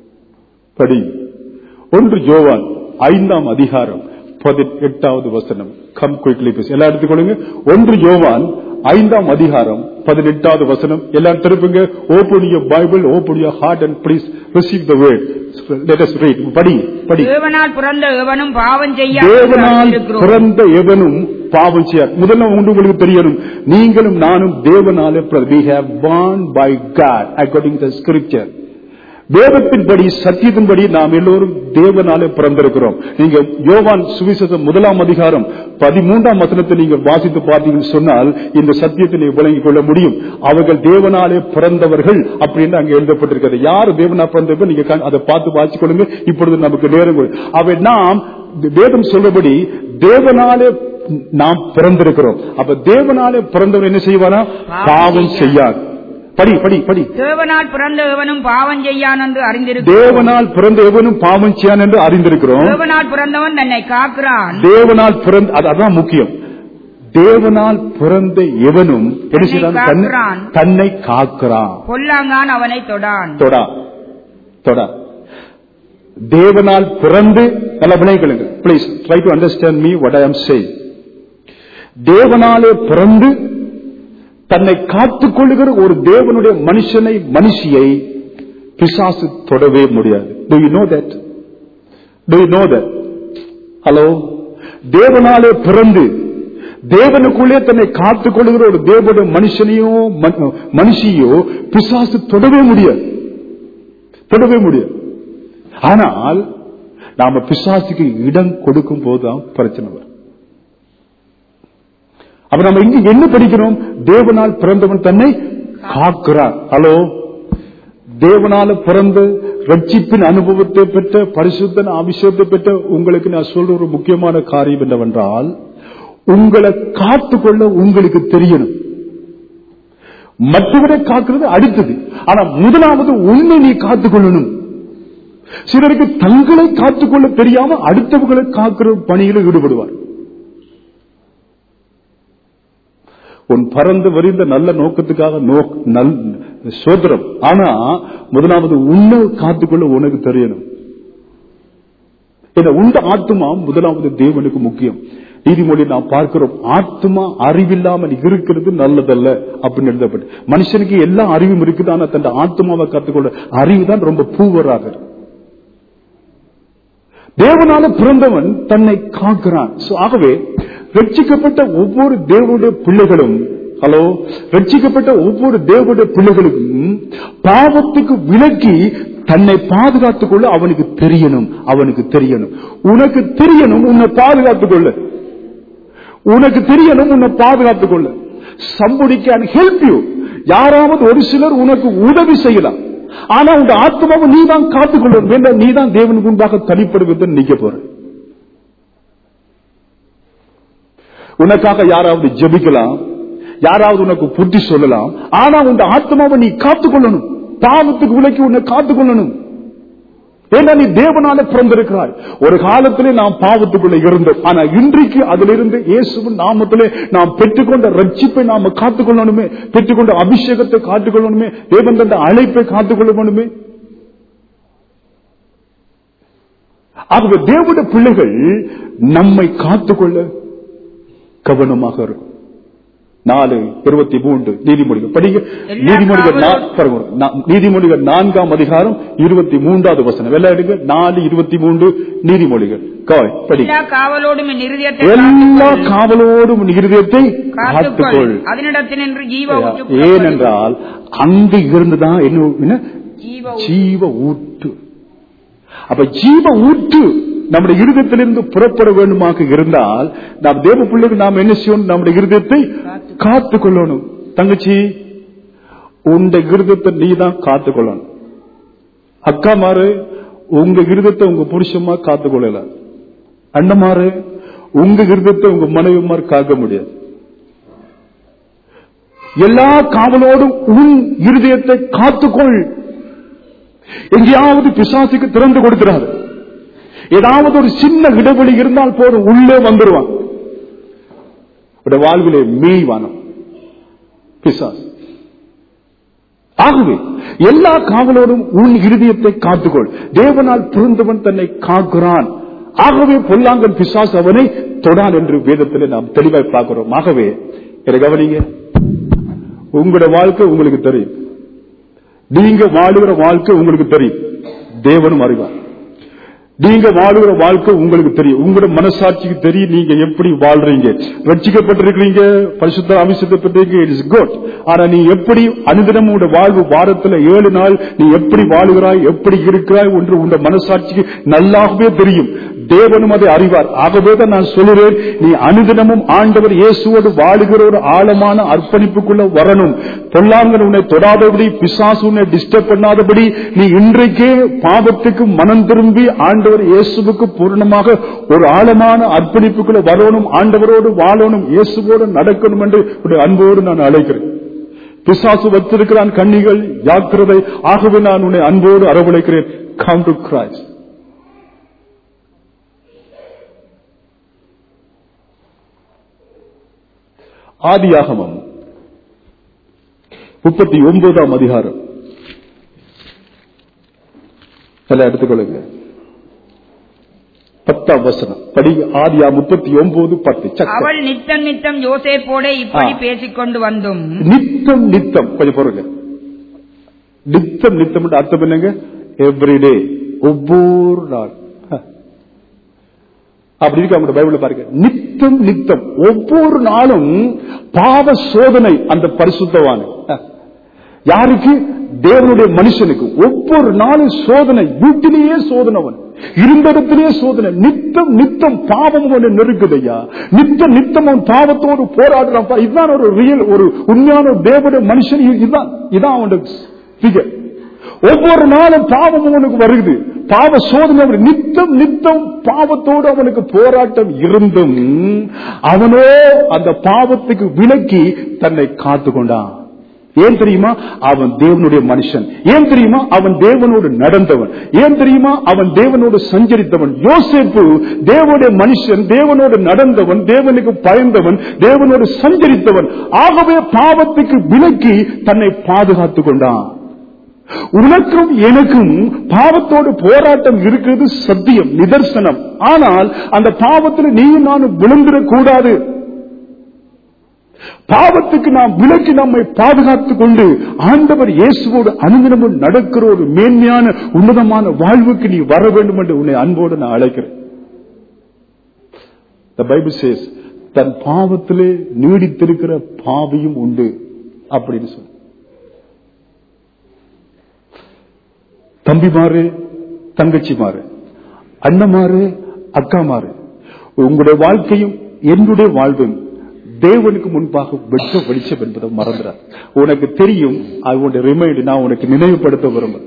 படி ஒன்று ஜோவான் ஐந்தாம் அதிகாரம் பதினெட்டாவது வசனம் கம் குயிக்லி பேச எல்லாம் எடுத்துக்கொள்ளுங்க ஒன்று யோவான் ஐந்தாம் அதிகாரம் பதினெட்டாவது வசனம் எல்லாம் திருப்புங்க open your Bible open your heart and please receive the word let us read படி படி தேவனால் பிறந்த எவனும் பாவம் செய்ய தேவனால் பிறந்த எவனும் பாவம் செய்யார் முதல்ல ஒன்று உங்களுக்கு தெரியணும் நீங்களும் நானும் தேவனாலே we have born by God according to the scripture வேதத்தின்படி சத்தியத்தின்படி நாம் எல்லோரும் தேவனாலே பிறந்திருக்கிறோம் நீங்க யோவான் சுவிசேஷம் முதலாம் அதிகாரம் பதிமூன்றாம் வசனத்தை நீங்க வாசித்து பார்த்தீங்கன்னு சொன்னால் இந்த சத்தியத்தை நீங்க விளங்கிக் கொள்ள முடியும் அவர்கள் தேவனாலே பிறந்தவர்கள் அப்படின்னு அங்க எழுதப்பட்டிருக்கிறது யார் தேவனா பிறந்தவர்கள் நீங்க கண்- அதை பார்த்து வாசிக் கொள்ளுங்க இப்பொழுது நமக்கு நேரம் கொடு- அவை நாம் வேதம் சொல்றபடி தேவனாலே நாம் பிறந்திருக்கிறோம் அப்ப தேவனாலே பிறந்தவர் என்ன செய்வானா பாவம் செய்யாது படி படி படி தேவனால் பிறந்த எவனும் பாவம் செய்யான் என்று அறிந்திருக்கிறோம் தேவனால் பிறந்த எவனும் பாவம் செய்யான் என்று அறிந்திருக்கிறோம் தேவனால் பிறந்தவன் தன்னை காக்கிறான் தேவனால் பிறந்த அது- அதான் முக்கியம் தேவனால் பிறந்த எவனும் என்ன செய்யறான்? தன்னை- காக்கிறான். தன்னை காக்கிறான் பொல்லாங்கான் அவனை தொடான் தொடா தொடா தேவனால் பிறந்து நல்ல வினைகளுங்க please try to understand me what I am saying தேவனாலே பிறந்து தன்னை காத்துக் கொள்ளுகிற ஒரு தேவனுடைய மனுஷனை மனுஷியை பிசாசு தொடவே முடியாது do you know that do you know that hello தேவனாலே பிறந்து தேவனுக்குள்ளே தன்னை காத்துக் கொள்ளுகிற ஒரு தேவனுடைய மனுஷனையோ ம- மனுஷியோ பிசாசு தொடவே முடியாது தொடவே முடியாது ஆனால் நாம பிசாசுக்கு இடம் கொடுக்கும் போதுதான் பிரச்சனை வரும் அப்ப நம்ம இங்க என்ன படிக்கிறோம் தேவனால் பிறந்தவன் தன்னை காக்கிறான் ஹலோ தேவனால பிறந்து ரட்சிப்பின் அனுபவத்தை பெற்ற பரிசுத்தன் அபிஷேகத்தை பெற்ற உங்களுக்கு நான் சொல்ற ஒரு முக்கியமான காரியம் என்னவென்றால் உங்களை காத்துக்கொள்ள உங்களுக்கு தெரியணும் மற்றவரை காக்கிறது அடுத்தது ஆனா முதலாவது உன்னை நீ காத்துக்கொள்ளணும் சிலருக்கு தங்களை காத்துக்கொள்ள தெரியாம அடுத்தவர்களை காக்கிற பணியில் ஈடுபடுவார் உன் பறந்து வரிந்த நல்ல நோக்கத்துக்காக நோ- நல்- சோதரம் ஆனா முதலாவது உன்னை காத்துக்கொள்ள உனக்கு தெரியணும் இந்த உண்ட ஆத்மா முதலாவது தேவனுக்கு முக்கியம் நீதிமொழி நாம் பார்க்கிறோம் ஆத்மா அறிவில்லாமல் இருக்கிறது நல்லதல்ல அப்படின்னு எழுதப்பட்டு மனுஷனுக்கு எல்லா அறிவும் இருக்குது ஆனா தன் ஆத்மாவை கத்துக்கொள்ள அறிவு தான் ரொம்ப பூவராக தேவனால பிறந்தவன் தன்னை காக்கிறான் So, ஆகவே ரட்சிக்கப்பட்ட ஒவ்வொரு தேவனுடைய பிள்ளைகளும் ஹலோ ரட்சிக்கப்பட்ட ஒவ்வொரு தேவனுடைய பிள்ளைகளுக்கும் பாவத்துக்கு விலக்கி தன்னை பாதுகாத்துக் கொள்ள அவனுக்கு தெரியணும் அவனுக்கு தெரியணும் உனக்கு தெரியணும் உன்னை பாதுகாத்துக் கொள்ள உனக்கு தெரியணும் உன்னை பாதுகாத்துக் கொள்ள somebody can help you யாராவது ஒரு சிலர் உனக்கு உதவி செய்யலாம் ஆனா உங்க ஆத்மாவை நீ தான் காத்துக்கொள்ள வேண்டும் நீ தான் தேவனுக்கு முன்பாக தனிப்படுவது நிக்க போற உனக்காக யாராவது ஜெபிக்கலாம் யாராவது உனக்கு புத்தி சொல்லலாம் ஆனா உன் ஆத்மாவை நீ காத்துக்கொள்ளணும் பாவத்துக்கு விலக்கி உன்னை காத்துக்கொள்ளணும் ஏன்னா நீ தேவனால பிறந்திருக்கிறாய் ஒரு காலத்திலே நாம் பாவத்துக்குள்ள இருந்தோம் ஆனா இன்றைக்கு அதிலிருந்து இயேசுவின் நாமத்திலே நாம் பெற்றுக்கொண்ட ரட்சிப்பை நாம காத்துக்கொள்ளணுமே பெற்றுக்கொண்ட அபிஷேகத்தை காத்துக்கொள்ளணுமே தேவன் தந்த அழைப்பை காத்துக்கொள்ளணுமே ஆகவே தேவனுடைய பிள்ளைகள் நம்மை காத்துக்கொள்ள கவனமாக இருக்கும் நாலு இருபத்தி மூன்று நீதிமொழிகள் படிங்க எல்லா நீதிமொழிகள் நா- காவலரும் பாருங்க, நா- நீதிமொழிகள் நான்காம் அதிகாரம் இருபத்தி மூன்றாவது வசனம் வெள்ள எடுங்க நாலு இருபத்தி மூன்று நீதிமொழிகள் காய் படி எல்லா காவலோடும் என் இருதயத்தை எல்லா காத்துக்கொள். காவலோடும் உன் இருதயத்தை காத்துக்கொள் காத்துக்கொள் அதனிடத்தினின்று ஜீவ ஊற்று புறப்படும். ஏனென்றால் அங்கு இருந்துதான் என்ன என்ன? ஜீவ ஊற்று. ஜீவ ஊற்று அப்ப ஜீவ ஊற்று நம்முடைய இருதயத்திலிருந்து புறப்பட வேண்டுமாக இருந்தால் நாம் தேவ பிள்ளைக்கு நாம் என்ன செய்யணும் நம்முடைய இருதயத்தை காத்துக் கொள்ளணும் தங்கச்சி உண்ட இருதயத்தை நீ தான் காத்துக் கொள்ளணும் அக்கா மாறு உங்க இருதயத்தை உங்க புருஷமா காத்துக் கொள்ளல அண்ணமாறு உங்க இருதயத்தை உங்க மனைவிமார் காக்க முடியாது எல்லா காவலோடும் உன் இருதயத்தை காத்துக்கொள் எங்கேயாவது பிசாசுக்கு திறந்து கொடுக்கிறாரு ஏதாவது ஒரு சின்ன இடைவெளி இருந்தால் போதும் உள்ளே வந்துருவான் உடைய வாழ்விலே மேய்வானம் பிசாசு ஆகவே எல்லா காவலோடும் உன் இருதயத்தை காத்துக்கொள் தேவனால் பிறந்தவன் தன்னை காக்கிறான் ஆகவே பொல்லாங்கன் பிசாசு அவனை தொடான் என்று வேதத்திலே நாம் தெளிவாய் பார்க்கிறோம் ஆகவே இதை கவனிங்க உங்களோட வாழ்க்கை உங்களுக்கு தெரியும் நீங்க வாழுகிற வாழ்க்கை உங்களுக்கு தெரியும் தேவனும் அறிவார் நீங்க வாழுகிற வாழ்க்கை உங்களுக்கு தெரியும் உங்களோட மனசாட்சிக்கு தெரியும் நீங்க எப்படி வாழ்றீங்க ரட்சிக்கப்பட்டிருக்கிறீங்க பரிசுத்த அபிஷேகத்தை பெற்றீங்க இட் இஸ் குட் ஆனா நீ எப்படி அனுதினம் உங்களோட வாழ்வு வாரத்துல ஏழு நாள் நீ எப்படி வாழுகிறாய் எப்படி இருக்கிறாய் என்று உங்க மனசாட்சிக்கு நல்லாகவே தெரியும் தேவனும் அதை அறிவார் ஆகவே தான் நான் சொல்லுறேன் நீ அனுதினமும் ஆண்டவர் இயேசுவோடு வாழுகிற ஒரு ஆழமான அர்ப்பணிப்புக்குள்ள வரணும் பொல்லாங்கன் உன்னை தொடாதபடி பிசாசு உன்னை டிஸ்டர்ப் பண்ணாதபடி நீ இன்றைக்கே பாவத்துக்கு மனம் திரும்பி ஆண்டவர் இயேசுவுக்கு பூர்ணமாக ஒரு ஆழமான அர்ப்பணிப்புக்குள்ள வரணும் ஆண்டவரோடு வாழணும் இயேசுவோடு நடக்கணும் என்று உடைய அன்போடு நான் அழைக்கிறேன் பிசாசு வைத்திருக்கிறான் கண்ணிகள் ஜாக்கிரதை ஆகவே நான் உன்னை அன்போடு அரவணைக்கிறேன் கம் டு கிரைஸ்ட் ஆதியாகமம் முப்பத்தி ஒன்பதாம் அதிகாரம் எல்லாம் எடுத்துக்கொள்ளுங்க பத்தாம் வசனம் படி ஆதியா முப்பத்தி ஒன்பது பத்து சக்க அவள் நித்தம் நித்தம் யோசேப்போட இப்படி ஆ. பேசிக்கொண்டு வந்தும் நித்தம் நித்தம் கொஞ்சம் பொறுங்க நித்தம் நித்தம் என்று அர்த்தம் என்னங்க எவ்ரிடே ஒவ்வொரு நாள் ஹ. அப்படி இருக்கு அவங்க பைபிள்ல பாருங்க நித்தம் நித்தம் ஒவ்வொரு நாளும் பாவ சோதனை அந்த பரிசுத்தவான ஹ. யாருக்கு தேவனுடைய மனுஷனுக்கு ஒவ்வொரு நாளும் சோதனை வீட்டிலேயே சோதனவன் இருந்த இடத்திலேயே சோதனை நித்தம் நித்தம் பாவம் அவனை நெருக்குதையா நித்தம் நித்தம் அவன் பாவத்தோடு போராடுறான் பா. இதுதான் ஒரு ரியல் ஒரு உண்மையான ஒரு தேவனுடைய மனுஷன் இதுதான் இதான் அவனுடைய figure. ஒவ்வொரு நாளும் பாவம் அவனுக்கு வருது பாவ சோதனை அவனுக்கு நித்தம் நித்தம் பாவத்தோடு அவனுக்கு போராட்டம் இருந்தும் அவனோ அந்த பாவத்துக்கு விலக்கி தன்னை காத்து கொண்டான் ஏன் தெரியுமா அவன் தேவனுடைய மனுஷன் ஏன் தெரியுமா அவன் தேவனோடு நடந்தவன் ஏன் தெரியுமா அவன் தேவனோடு சஞ்சரித்தவன் யோசேப்பு தேவனுடைய மனுஷன் தேவனோடு நடந்தவன் தேவனுக்கு பயந்தவன் தேவனோடு சஞ்சரித்தவன் ஆகவே பாவத்துக்கு விலக்கி தன்னை பாதுகாத்துக் கொண்டான் உனக்கும் எனக்கும் பாவத்தோடு போராட்டம் இருக்கிறது சத்தியம் நிதர்சனம் ஆனால் அந்த பாவத்தில் நீயும் நானும் விழுந்துடக் கூடாது பாவத்துக்கு நாம் விலக்கி நம்மை பாதுகாத்துக் கொண்டு ஆண்டவர் இயேசுவோடு அனுதினமும் நடக்கிற ஒரு மேன்மையான உன்னதமான வாழ்வுக்கு நீ வர வேண்டும் என்று உன்னை அன்போடு நான் அழைக்கிறேன் The Bible says, தன் பாவத்திலே நீடித்திருக்கிற பாவியும் உண்டு அப்படின்னு சொல்லு தம்பிமாரு தங்கச்சிமாரு அண்ணமாரு அக்காமாரு உங்களுடைய வாழ்க்கையும் என்னுடைய வாழ்வும் தேவனுக்கு முன்பாக வெட்ட வெளிச்சம் என்பதை மறந்துடார் உனக்கு தெரியும் அவனுடைய ரிமைண்ட் நான் உனக்கு நினைவுபடுத்த விரும்புறேன்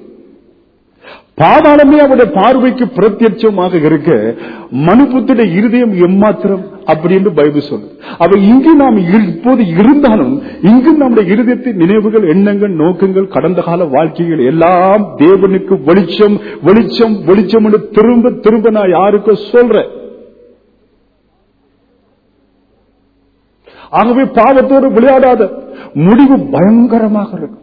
பாதாளமே அவருடைய பார்வைக்கு பிரத்யட்சமாக இருக்க மனுபுத்துடைய இருதயம் எம்மாத்திரம் அப்படி என்று பைபிள் சொல்லு அவ இங்கு நாம் இரு- இப்போது இருந்தாலும் இங்கு நம்முடைய இருதயத்தின் நினைவுகள் எண்ணங்கள் நோக்கங்கள் கடந்த கால வாழ்க்கைகள் எல்லாம் தேவனுக்கு வெளிச்சம் வெளிச்சம் வெளிச்சம் என்று திரும்ப திரும்ப நான் யாருக்கோ சொல்றேன் ஆகவே பாவத்தோடு விளையாடாத முடிவு பயங்கரமாக இருக்கும்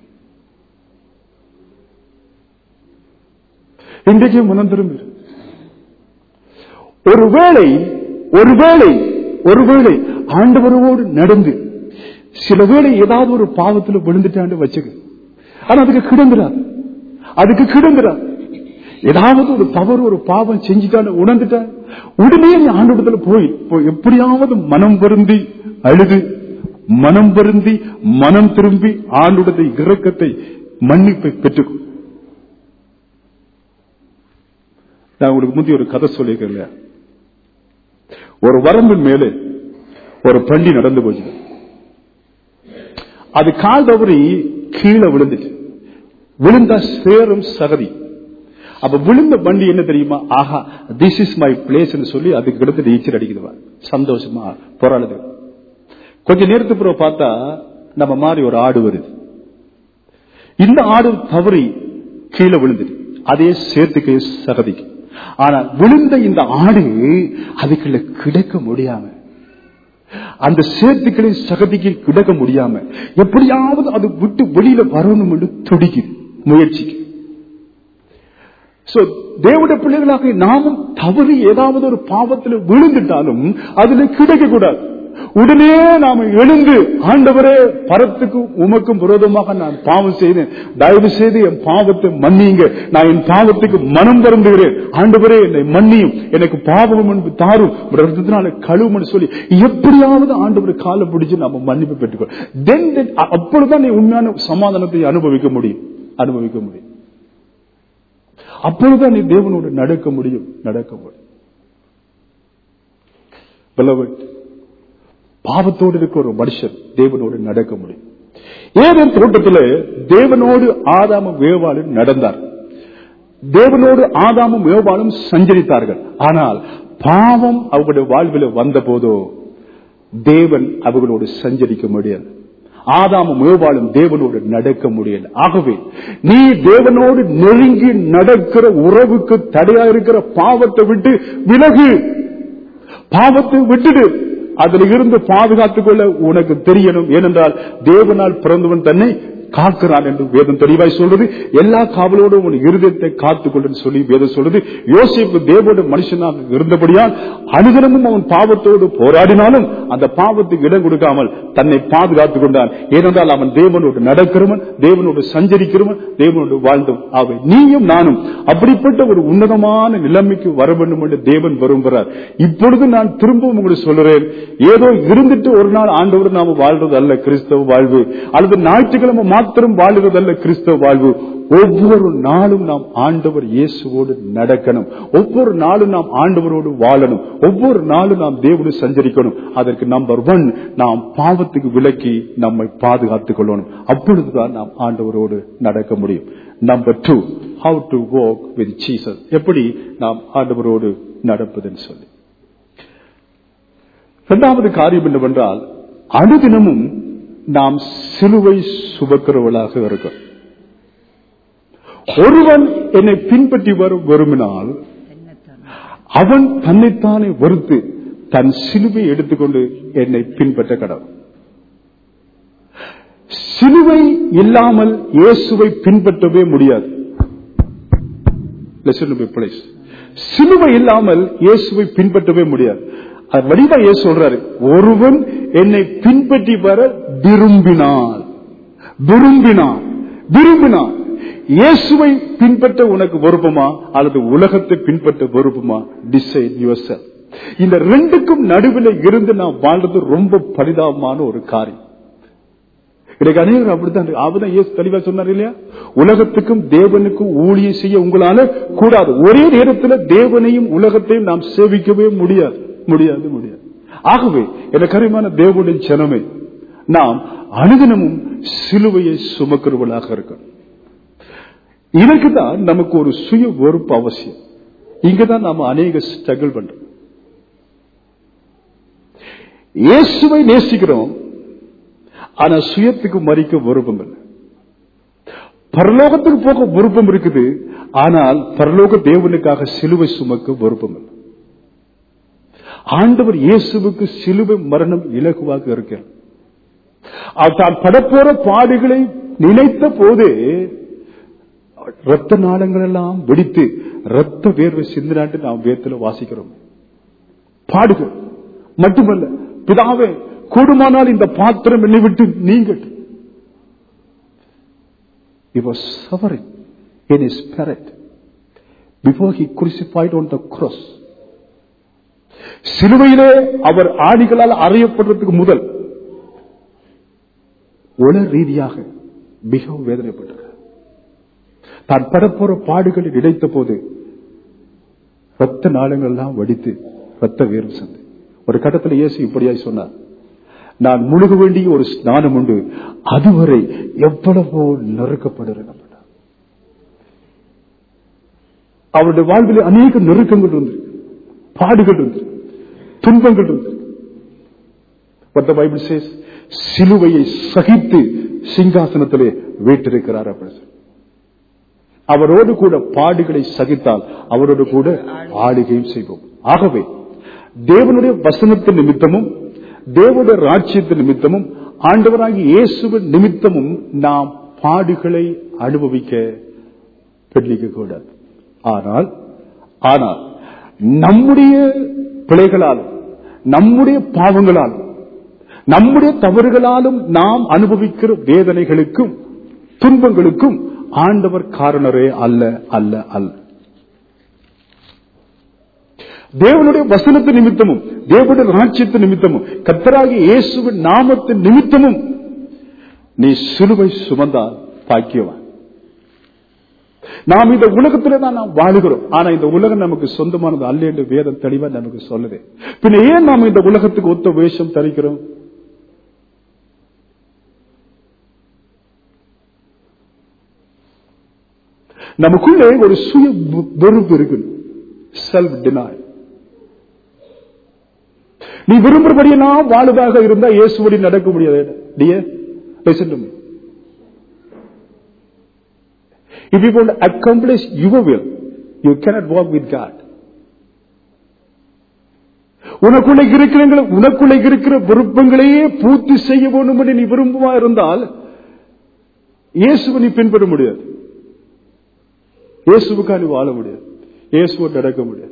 இன்றைக்கு மனம் திரும்பு ஒருவேளை ஒருவேளை ஒருவேளை ஆண்டவரோடு நடந்து சில வேளை ஏதாவது ஒரு பாவத்தில் விழுந்துட்டாண்டு வச்சுக்க ஆனா அதுக்கு கிடந்துடாது அதுக்கு கிடந்துடாது ஏதாவது ஒரு தவறு ஒரு பாவம் செஞ்சுட்டான்னு உணர்ந்துட்டான் உடனே நீ ஆண்டவரத்துல போய் போய் எப்படியாவது மனம் வருந்தி அழுது மனம் வருந்தி மனம் திரும்பி ஆண்டுடைய இரக்கத்தை மன்னிப்பை பெற்றுக்கொள் நான் உங்களுக்கு முந்தைய ஒரு கதை சொல்லியிருக்கேன் இல்லையா? ஒரு வரம்பின் மேலே ஒரு பண்டி நடந்து போச்சு அது கால் தவறி கீழே விழுந்துச்சு விழுந்தா சேரும் சகதி அப்ப விழுந்த வண்டி என்ன தெரியுமா ஆஹா திஸ் இஸ் மை பிளேஸ் சொல்லி அதுக்கு கிடந்து நீச்சல் அடிக்குதுவா சந்தோஷமா போராடுது கொஞ்ச நேரத்துக்கு பிறகு பார்த்தா நம்ம மாதிரி ஒரு ஆடு வருது இந்த ஆடு தவறி கீழே விழுந்துது அதே சேர்த்துக்கு சகதிக்கு ஆனா விழுந்த இந்த ஆடு அதுக்குள்ள கிடக்க முடியாம அந்த சேர்த்துக்களின் சகதிக்கு கிடக்க முடியாம எப்படியாவது அது விட்டு வெளியில வரணும் என்று துடிக்குது முயற்சிக்கு So, தேவனுடைய பிள்ளைகளாக நாமும் தவறி ஏதாவது ஒரு பாவத்தில் விழுந்துட்டாலும் அதுல கிடைக்க கூடாது உடனே நாம எழுந்து ஆண்டவரே பரத்துக்கும் உமக்கும் விரோதமாக நான் பாவம் செய்தேன் தயவு செய்து என் பாவத்தை மன்னியுங்க நான் என் பாவத்துக்கு மனம் வருந்துகிறேன் ஆண்டவரே என்னை மன்னியும் எனக்கு பாவம் என்பது தாரும் ஒரு ரத்தத்தினால கழுவும்னு சொல்லி எப்படியாவது ஆண்டவர் காலை பிடிச்சு நாம மன்னிப்பு பெற்றுக்கோ தென் அப்பொழுதுதான் நீ உண்மையான சமாதானத்தை அனுபவிக்க முடியும் அனுபவிக்க முடியும் அப்பொழுதுதான் நீ தேவனோடு நடக்க முடியும் நடக்க முடியும் Beloved, பாவத்தோடு இருக்க ஒரு மனுஷன் தேவனோடு நடக்க முடியும் ஏதேன் தோட்டத்தில் தேவனோடு ஆதாமும் வேவாளும் நடந்தார் தேவனோடு ஆதாமும் வேவாளும் சஞ்சரித்தார்கள் ஆனால் பாவம் அவர்களுடைய வாழ்வில் வந்த போதோ தேவன் அவர்களோடு சஞ்சரிக்க முடியாது ஆதாமும் ஏவாளும் தேவனோடு நடக்க முடியல ஆகவே நீ தேவனோடு நெருங்கி நடக்கிற உறவுக்கு தடையா இருக்கிற பாவத்தை விட்டு விலகு பாவத்தை விட்டுடு அதில் இருந்து பாதுகாத்துக் கொள்ள உனக்கு தெரியணும் ஏனென்றால் தேவனால் பிறந்தவன் தன்னை காக்கிறான் என்று வேதம் தெளிவாய் சொல்றது எல்லா காவலோடும் உன் இருதயத்தை காத்துக்கொள்ள சொல்லி வேதம் சொல்றது யோசிப்பு தேவோட மனுஷனாக இருந்தபடியால் அனுதினமும் அவன் பாவத்தோடு போராடினாலும் அந்த பாவத்துக்கு இடம் கொடுக்காமல் தன்னை பாதுகாத்துக் கொண்டான் ஏனென்றால் அவன் தேவனோடு நடக்கிறவன் தேவனோடு சஞ்சரிக்கிறவன் தேவனோடு வாழ்ந்தவன் அவை நீயும் நானும் அப்படிப்பட்ட ஒரு உன்னதமான நிலைமைக்கு வர வேண்டும் என்று தேவன் விரும்புகிறார் இப்பொழுது நான் திரும்பவும் உங்களுக்கு சொல்லுறேன் ஏதோ இருந்துட்டு ஒரு நாள் ஆண்டவர் நாம வாழ்றது அல்ல கிறிஸ்தவ வாழ்வு அல்லது ஞாயிற்றுக்கிழமை மாத்திரம் வாழ்றது அல்ல கிறிஸ்தவ வாழ்வு ஒவ்வொரு நாளும் நாம் ஆண்டவர் இயேசுவோடு நடக்கணும் ஒவ்வொரு நாளும் நாம் ஆண்டவரோடு வாழணும் ஒவ்வொரு நாளும் நாம் தேவனு சஞ்சரிக்கணும் அதற்கு நம்பர் ஒன் நாம் பாவத்துக்கு விலக்கி நம்மை பாதுகாத்துக் கொள்ளணும் அப்பொழுதுதான் நாம் ஆண்டவரோடு நடக்க முடியும் number two how to walk with Jesus எப்படி நாம் ஆண்டவரோடு நடப்பதுன்னு சொல்லி இரண்டாவது காரியம் என்னவென்றால் அனுதினமும் நாம் சிலுவை சுமக்கிறவர்களாக இருக்கோம் ஒருவன் என்னை பின்பற்றி வரும் விரும்பினால் அவன் தன்னைத்தானே வெறுத்து தன் சிலுவை எடுத்துக்கொண்டு என்னை பின்பற்ற கடவுள் சிலுவை இல்லாமல் இயேசுவை பின்பற்றவே முடியாது Listen to me, please. சிலுவை இல்லாமல் இயேசுவை பின்பற்றவே முடியாது அது வடிவா இயேசு சொல்றாரு ஒருவன் என்னை பின்பற்றி வர விரும்பினான் விரும்பினான் விரும்பினான் இயேசுவை பின்பற்ற உனக்கு விருப்பமா அல்லது உலகத்தை பின்பற்ற விருப்பமா டிசைட் யுவர் இந்த ரெண்டுக்கும் நடுவில் இருந்து நான் வாழ்றது ரொம்ப பரிதாபமான ஒரு காரியம் இன்னைக்கு அநேகர் அப்படித்தான் அவதான் இயேசு தெளிவா சொன்னார் இல்லையா உலகத்துக்கும் தேவனுக்கும் ஊழியம் செய்ய உங்களால கூடாது ஒரே நேரத்தில் தேவனையும் உலகத்தையும் நாம் சேவிக்கவே முடியாது முடியாது முடியாது ஆகவே எனக்கு கரிமான தேவனுடைய ஜனமே நாம் அனுதினமும் சிலுவையை சுமக்கிறவர்களாக இருக்கணும் இதுக்குதான் நமக்கு ஒரு சுய வெறுப்பு அவசியம் இங்கதான் நாம அநேக ஸ்ட்ரகிள் பண்றோம் இயேசுவை நேசிக்கிறோம் ஆனா சுயத்துக்கு மறிக்க விருப்பம் இல்லை பரலோகத்துக்கு போக விருப்பம் இருக்குது ஆனால் பரலோக தேவனுக்காக சிலுவை சுமக்க விருப்பம் இல்லை ஆண்டவர் இயேசுவுக்கு சிலுவை மரணம் இலகுவாக இருக்கிறது அவர் தான் படப்போற பாடுகளை நினைத்த போதே ரத்த நாளங்கள் எல்லாம் வெடித்து ரத்த வேர்வை சிந்தினாட்டு நாம் வேத்துல வாசிக்கிறோம் பாடுகள் மட்டுமல்ல பிதாவே கூடுமானால் இந்த பாத்திரம் என்னை விட்டு நீங்கட்டும் He was suffering in his spirit before he crucified on the cross. சிலுவையிலே அவர் ஆணிகளால் அறையப்படுறதுக்கு முதல் உள ரீதியாக மிகவும் வேதனைப்பட்டார் தான் படப்போற பாடுகளை நினைத்த போது ரத்த நாளங்கள் எல்லாம் வடித்து ரத்த வேர்வு சந்து ஒரு கட்டத்தில் இயேசு இப்படியாய் சொன்னார் நான் முழுக வேண்டிய ஒரு ஸ்நானம் உண்டு அதுவரை எவ்வளவோ நெருக்கப்படுகிறேன் அவருடைய வாழ்வில் அநேக நெருக்கங்கள் இருந்திருக்கு பாடுகள் இருந்து துன்பங்கள் இருந்து What the Bible says, சிலுவையை சகித்து சிங்காசனத்திலே வீட்டிருக்கிறார் அப்படி சொல்லி. அவரோடு கூட பாடுகளை சகித்தால் அவரோடு கூட ஆளுகையும் செய்வோம் ஆகவே தேவனுடைய வசனத்தின் நிமித்தமும் தேவனுடைய ராஜ்யத்தின் நிமித்தமும் ஆண்டவராகி இயேசுவின் நிமித்தமும் நாம் பாடுகளை அனுபவிக்க பெண்ணிக்க கூடாது ஆனால் ஆனால் நம்முடைய பிழைகளாலும் நம்முடைய பாவங்களாலும் நம்முடைய தவறுகளாலும் நாம் அனுபவிக்கிற வேதனைகளுக்கும் துன்பங்களுக்கும் ஆண்டவர் காரணரே அல்ல அல்ல அல்ல தேவனுடைய வசனத்து நிமித்தமும் தேவனுடைய ராஜ்யத்து நிமித்தமும் கத்தராகிய இயேசுவின் நாமத்தின் நிமித்தமும் நீ சிலுவை சுமந்தால் பாக்கியவான் நாம் இந்த உலகத்துல தான் நாம் வாழுகிறோம் ஆனா இந்த உலகம் நமக்கு சொந்தமானது அல்ல என்று வேதம் தெளிவா நமக்கு சொல்லுது பின்ன ஏன் நாம் இந்த உலகத்துக்கு ஒத்த வேஷம் தரிக்கிறோம் நமக்குள்ளே ஒரு சுய வெறுப்பு இருக்கு செல்ஃப் டினாய் நீ விரும்புறபடியெல்லாம் வாழுதாக இருந்தா இயேசுபடி நடக்க முடியாது dear listen to me If you want to accomplish your will, you cannot walk with God. உனக்குள்ள இருக்கிற உனக்குள்ள இருக்கிற விருப்பங்களையே பூர்த்தி செய்ய வேண்டும் என்று நீ விரும்புவா இருந்தால் இயேசுவை நீ பின்பற்ற முடியாது இயேசுவுக்கா நீ வாழ முடியாது இயேசுவை நடக்க முடியாது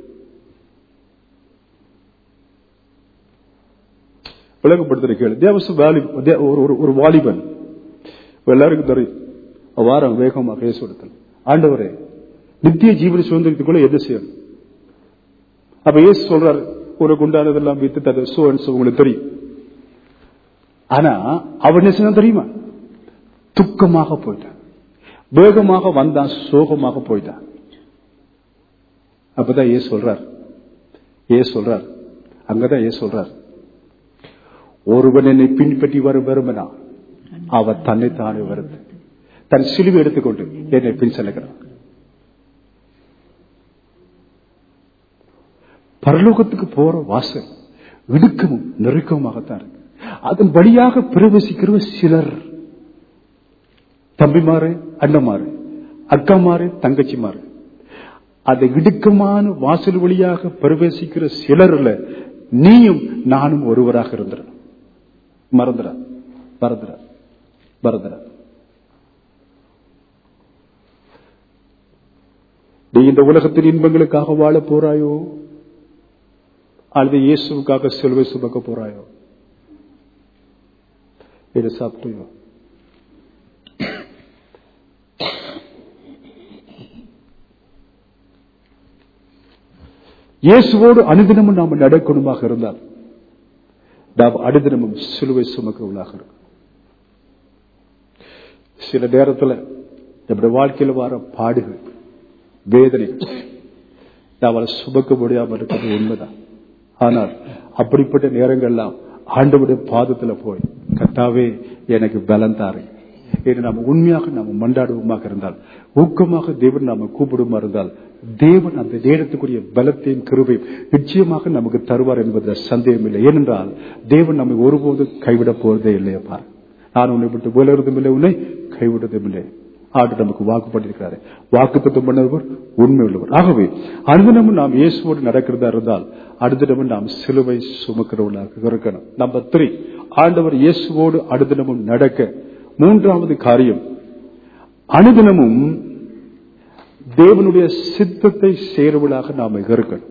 விளக்கப்படுத்துற கேளு தேவசு வாலி தே- ஒரு- ஒரு- ஒரு வாலிபன் எல்லாருக்கும் தெரியும் வாரம் வேகமாக இயேசுடத்தில் ஆண்டவரே நித்திய ஜீவன சுதந்திரத்துக்குள்ள எது செய்யணும் அப்ப இயேசு சொல்றாரு உனக்கு உண்டானதெல்லாம் வித்து தது சோ உங்களுக்கு தெரியும் ஆனா அவன் என்ன செய்தான் தெரியுமா துக்கமாக போயிட்டான் வேகமாக வந்தான் சோகமாக போயிட்டான் அப்பதான் ஏ சொல்றார் ஏ சொல்றார் அங்கதான் ஏ சொல்றார் ஒருவன் என்னை பின்பற்றி வரும் வருமனா அவர் தன்னை தானே வருது தன் சிலுவை எடுத்துக்கொண்டு என்னை பின் செல்லுகிறான் பரலோகத்துக்கு போற வாசல் இடுக்கமும் நெருக்கமாகத்தான் இருக்கு அதன் வழியாக பிரவேசிக்கிற சிலர் தம்பிமாரு அண்ணமாரு அக்காமாரு தங்கச்சிமாரு அந்த இடுக்கமான வாசல் வழியாக பிரவேசிக்கிற சிலர்ல நீயும் நானும் ஒருவராக இருந்துற மறந்துட மறந்துட மறந்துட நீ இந்த உலகத்தின் இன்பங்களுக்காக வாழ போறாயோ அல்லது இயேசுவுக்காக சிலுவை சுமக்க போறாயோ இது சாப்பிட்டு இயேசுவோடு அனுதினமும் நாம் நடக்கணுமாக இருந்தால் நாம் அனுதினமும் சிலுவை சுமக்கிறவர்களாக இருக்கும் சில நேரத்துல நம்முடைய வாழ்க்கையில் வர பாடுகள் வேதனைகள் நாம் அதை சுமக்க முடியாமல் இருக்கிறது உண்மைதான் ஆனால் அப்படிப்பட்ட நேரங்கள்லாம் ஆண்டவுடைய பாதத்துல போய் கத்தாவே எனக்கு பலம் தாரு என்று நாம் உண்மையாக நாம் மண்டாடுவோமாக இருந்தால் ஊக்கமாக தேவன் நாம கூப்பிடுமா இருந்தால் தேவன் அந்த நேரத்துக்குரிய பலத்தையும் கிருபையும் நிச்சயமாக நமக்கு தருவார் என்பதில் சந்தேகம் இல்லை ஏனென்றால் தேவன் நம்மை ஒருபோதும் கைவிட போறதே இல்லையப்பா நான் உன்னை விட்டு விலகிறதும் இல்லை உன்னை கைவிடுறதும் இல்லை ஆண்டு நமக்கு வாக்குப்பட்டிருக்கிறாரு வாக்குத்தத்தம் பண்ணவர் உண்மை உள்ளவர் ஆகவே அனுதினமும் நாம் இயேசுவோடு நடக்கிறதா இருந்தால் அடுத்தினமும் நாம் சிலுவை சுமக்கிறவர்களாக இருக்கணும் நம்பர் த்ரீ ஆண்டவர் இயேசுவோடு அடுதினமும் நடக்க மூன்றாவது காரியம் அனுதினமும் தேவனுடைய சித்தத்தை சேருவதாக நாம் இருக்கணும்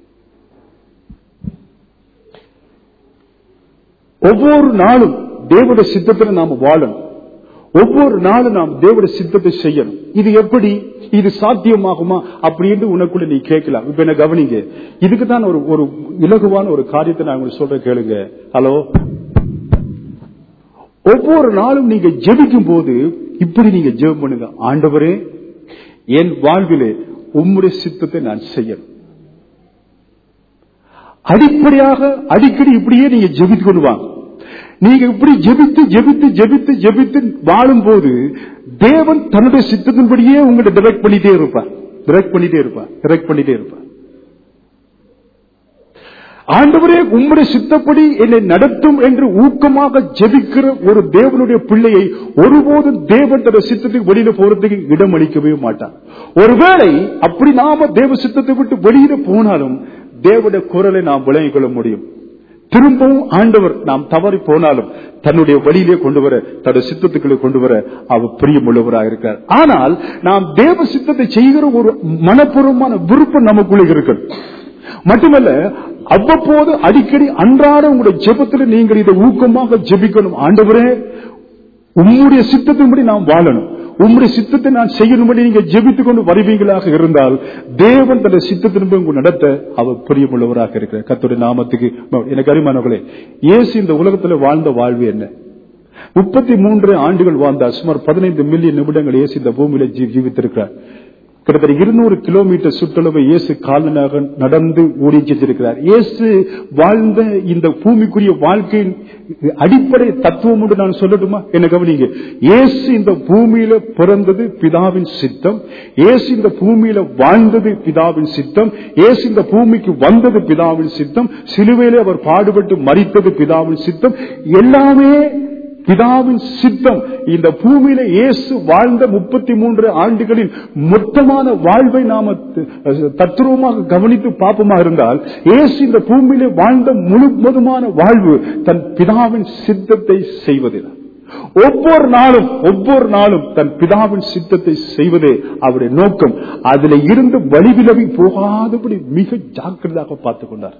ஒவ்வொரு நாளும் தேவனுடைய சித்தத்தில் நாம் வாழணும் ஒவ்வொரு நாளும் நாம் தேவனுடைய சித்தத்தை செய்யணும் இது எப்படி இது சாத்தியமாகுமா அப்படின்னு உனக்குள்ள நீ கேட்கலாம் இப்ப என்ன கவனிங்க இதுக்கு தான் ஒரு ஒரு இலகுவான ஒரு காரியத்தை நான் உங்களுக்கு சொல்றேன் கேளுங்க ஹலோ ஒவ்வொரு நாளும் நீங்க ஜெபிக்கும் போது இப்படி நீங்க ஜெபம் பண்ணுங்க ஆண்டவரே என் வாழ்விலே உம்முடைய சித்தத்தை நான் செய்யணும் அடிப்படையாக அடிக்கடி இப்படியே நீங்க ஜெபித்து கொண்டு வாங்க நீங்க இப்படி ஜெபித்து ஜெபித்து ஜெபித்து ஜெபித்து வாழும் போது தேவன் தன்னுடைய சித்தத்தின்படியே உங்களை டிரெக்ட் பண்ணிட்டே இருப்பார் டிரெக்ட் பண்ணிட்டே இருப்பார் டிரெக்ட் பண்ணிட்டே இருப்பார் ஆண்டவரே உம்முடைய சித்தப்படி என்னை நடத்தும் என்று ஊக்கமாக ஜெபிக்கிற ஒரு தேவனுடைய பிள்ளையை ஒருபோதும் தேவன் தன்னுடைய சித்தத்துக்கு வெளியில போறதுக்கு இடம் அளிக்கவே மாட்டார் ஒருவேளை அப்படி நாம தேவ சித்தத்தை விட்டு வெளியில போனாலும் தேவனுடைய குரலை நாம் விளங்கிக் கொள்ள முடியும் திரும்பவும் ஆண்டவர் நாம் தவறி போனாலும் தன்னுடைய வழியிலே கொண்டு வர தன்னுடைய சித்தத்துக்களை கொண்டு வர அவர் பிரியமுள்ளவராக இருக்கார் ஆனால் நாம் தேவ சித்தத்தை செய்கிற ஒரு மனப்பூர்வமான விருப்பம் நமக்குள்ள இருக்கணும் மட்டுமல்ல அவ்வப்போது அடிக்கடி அன்றாட உங்களுடைய ஜெபத்தில் நீங்கள் இதை ஊக்கமாக ஜெபிக்கணும் ஆண்டவரே உம்முடைய சித்தத்தின்படி நாம் வாழணும் உம்முடைய சித்தத்தை நான் செய்யணும்படி நீங்க ஜெபித்துக் கொண்டு வருவீங்களாக இருந்தால் தேவன் தன்னுடைய சித்தத்தின்படி உங்க நடத்த அவர் பிரியமுள்ளவராக இருக்கிறார் கத்துடைய நாமத்துக்கு எனக்கு அருமானவர்களே இயேசு இந்த உலகத்துல வாழ்ந்த வாழ்வு என்ன முப்பத்தி மூன்று ஆண்டுகள் வாழ்ந்தார் சுமார் பதினைந்து மில்லியன் நிமிடங்கள் இயேசு இந்த பூமியில ஜீ- ஜீவித்திருக்கிறார் கிட்டத்தட்ட இருநூறு கிலோமீட்டர் சுற்றளவு இயேசு காலனாக நடந்து ஓடி சென்றிருக்கிறார் இயேசு வாழ்ந்த இந்த பூமிக்குரிய வாழ்க்கையின் அடிப்படை தத்துவம் என்று நான் சொல்லட்டுமா என்ன கவனிங்க இயேசு இந்த பூமியில பிறந்தது பிதாவின் சித்தம் இயேசு இந்த பூமியில வாழ்ந்தது பிதாவின் சித்தம் இயேசு இந்த பூமிக்கு வந்தது பிதாவின் சித்தம் சிலுவையிலே அவர் பாடுபட்டு மறித்தது பிதாவின் சித்தம் எல்லாமே பிதாவின் சித்தம் இந்த பூமியில இயேசு வாழ்ந்த முப்பத்தி மூன்று ஆண்டுகளின் மொத்தமான வாழ்வை நாம த- தத்துருவமாக கவனித்து பார்ப்போமா இருந்தால் இயேசு இந்த பூமியில வாழ்ந்த முழுவதுமான வாழ்வு தன் பிதாவின் சித்தத்தை செய்வதில்லை ஒவ்வொரு நாளும் ஒவ்வொரு நாளும் தன் பிதாவின் சித்தத்தை செய்வதே அவருடைய நோக்கம் அதில் இருந்து வழிவிலவி போகாதபடி மிக ஜாக்கிரதையாக பார்த்துக் கொண்டார்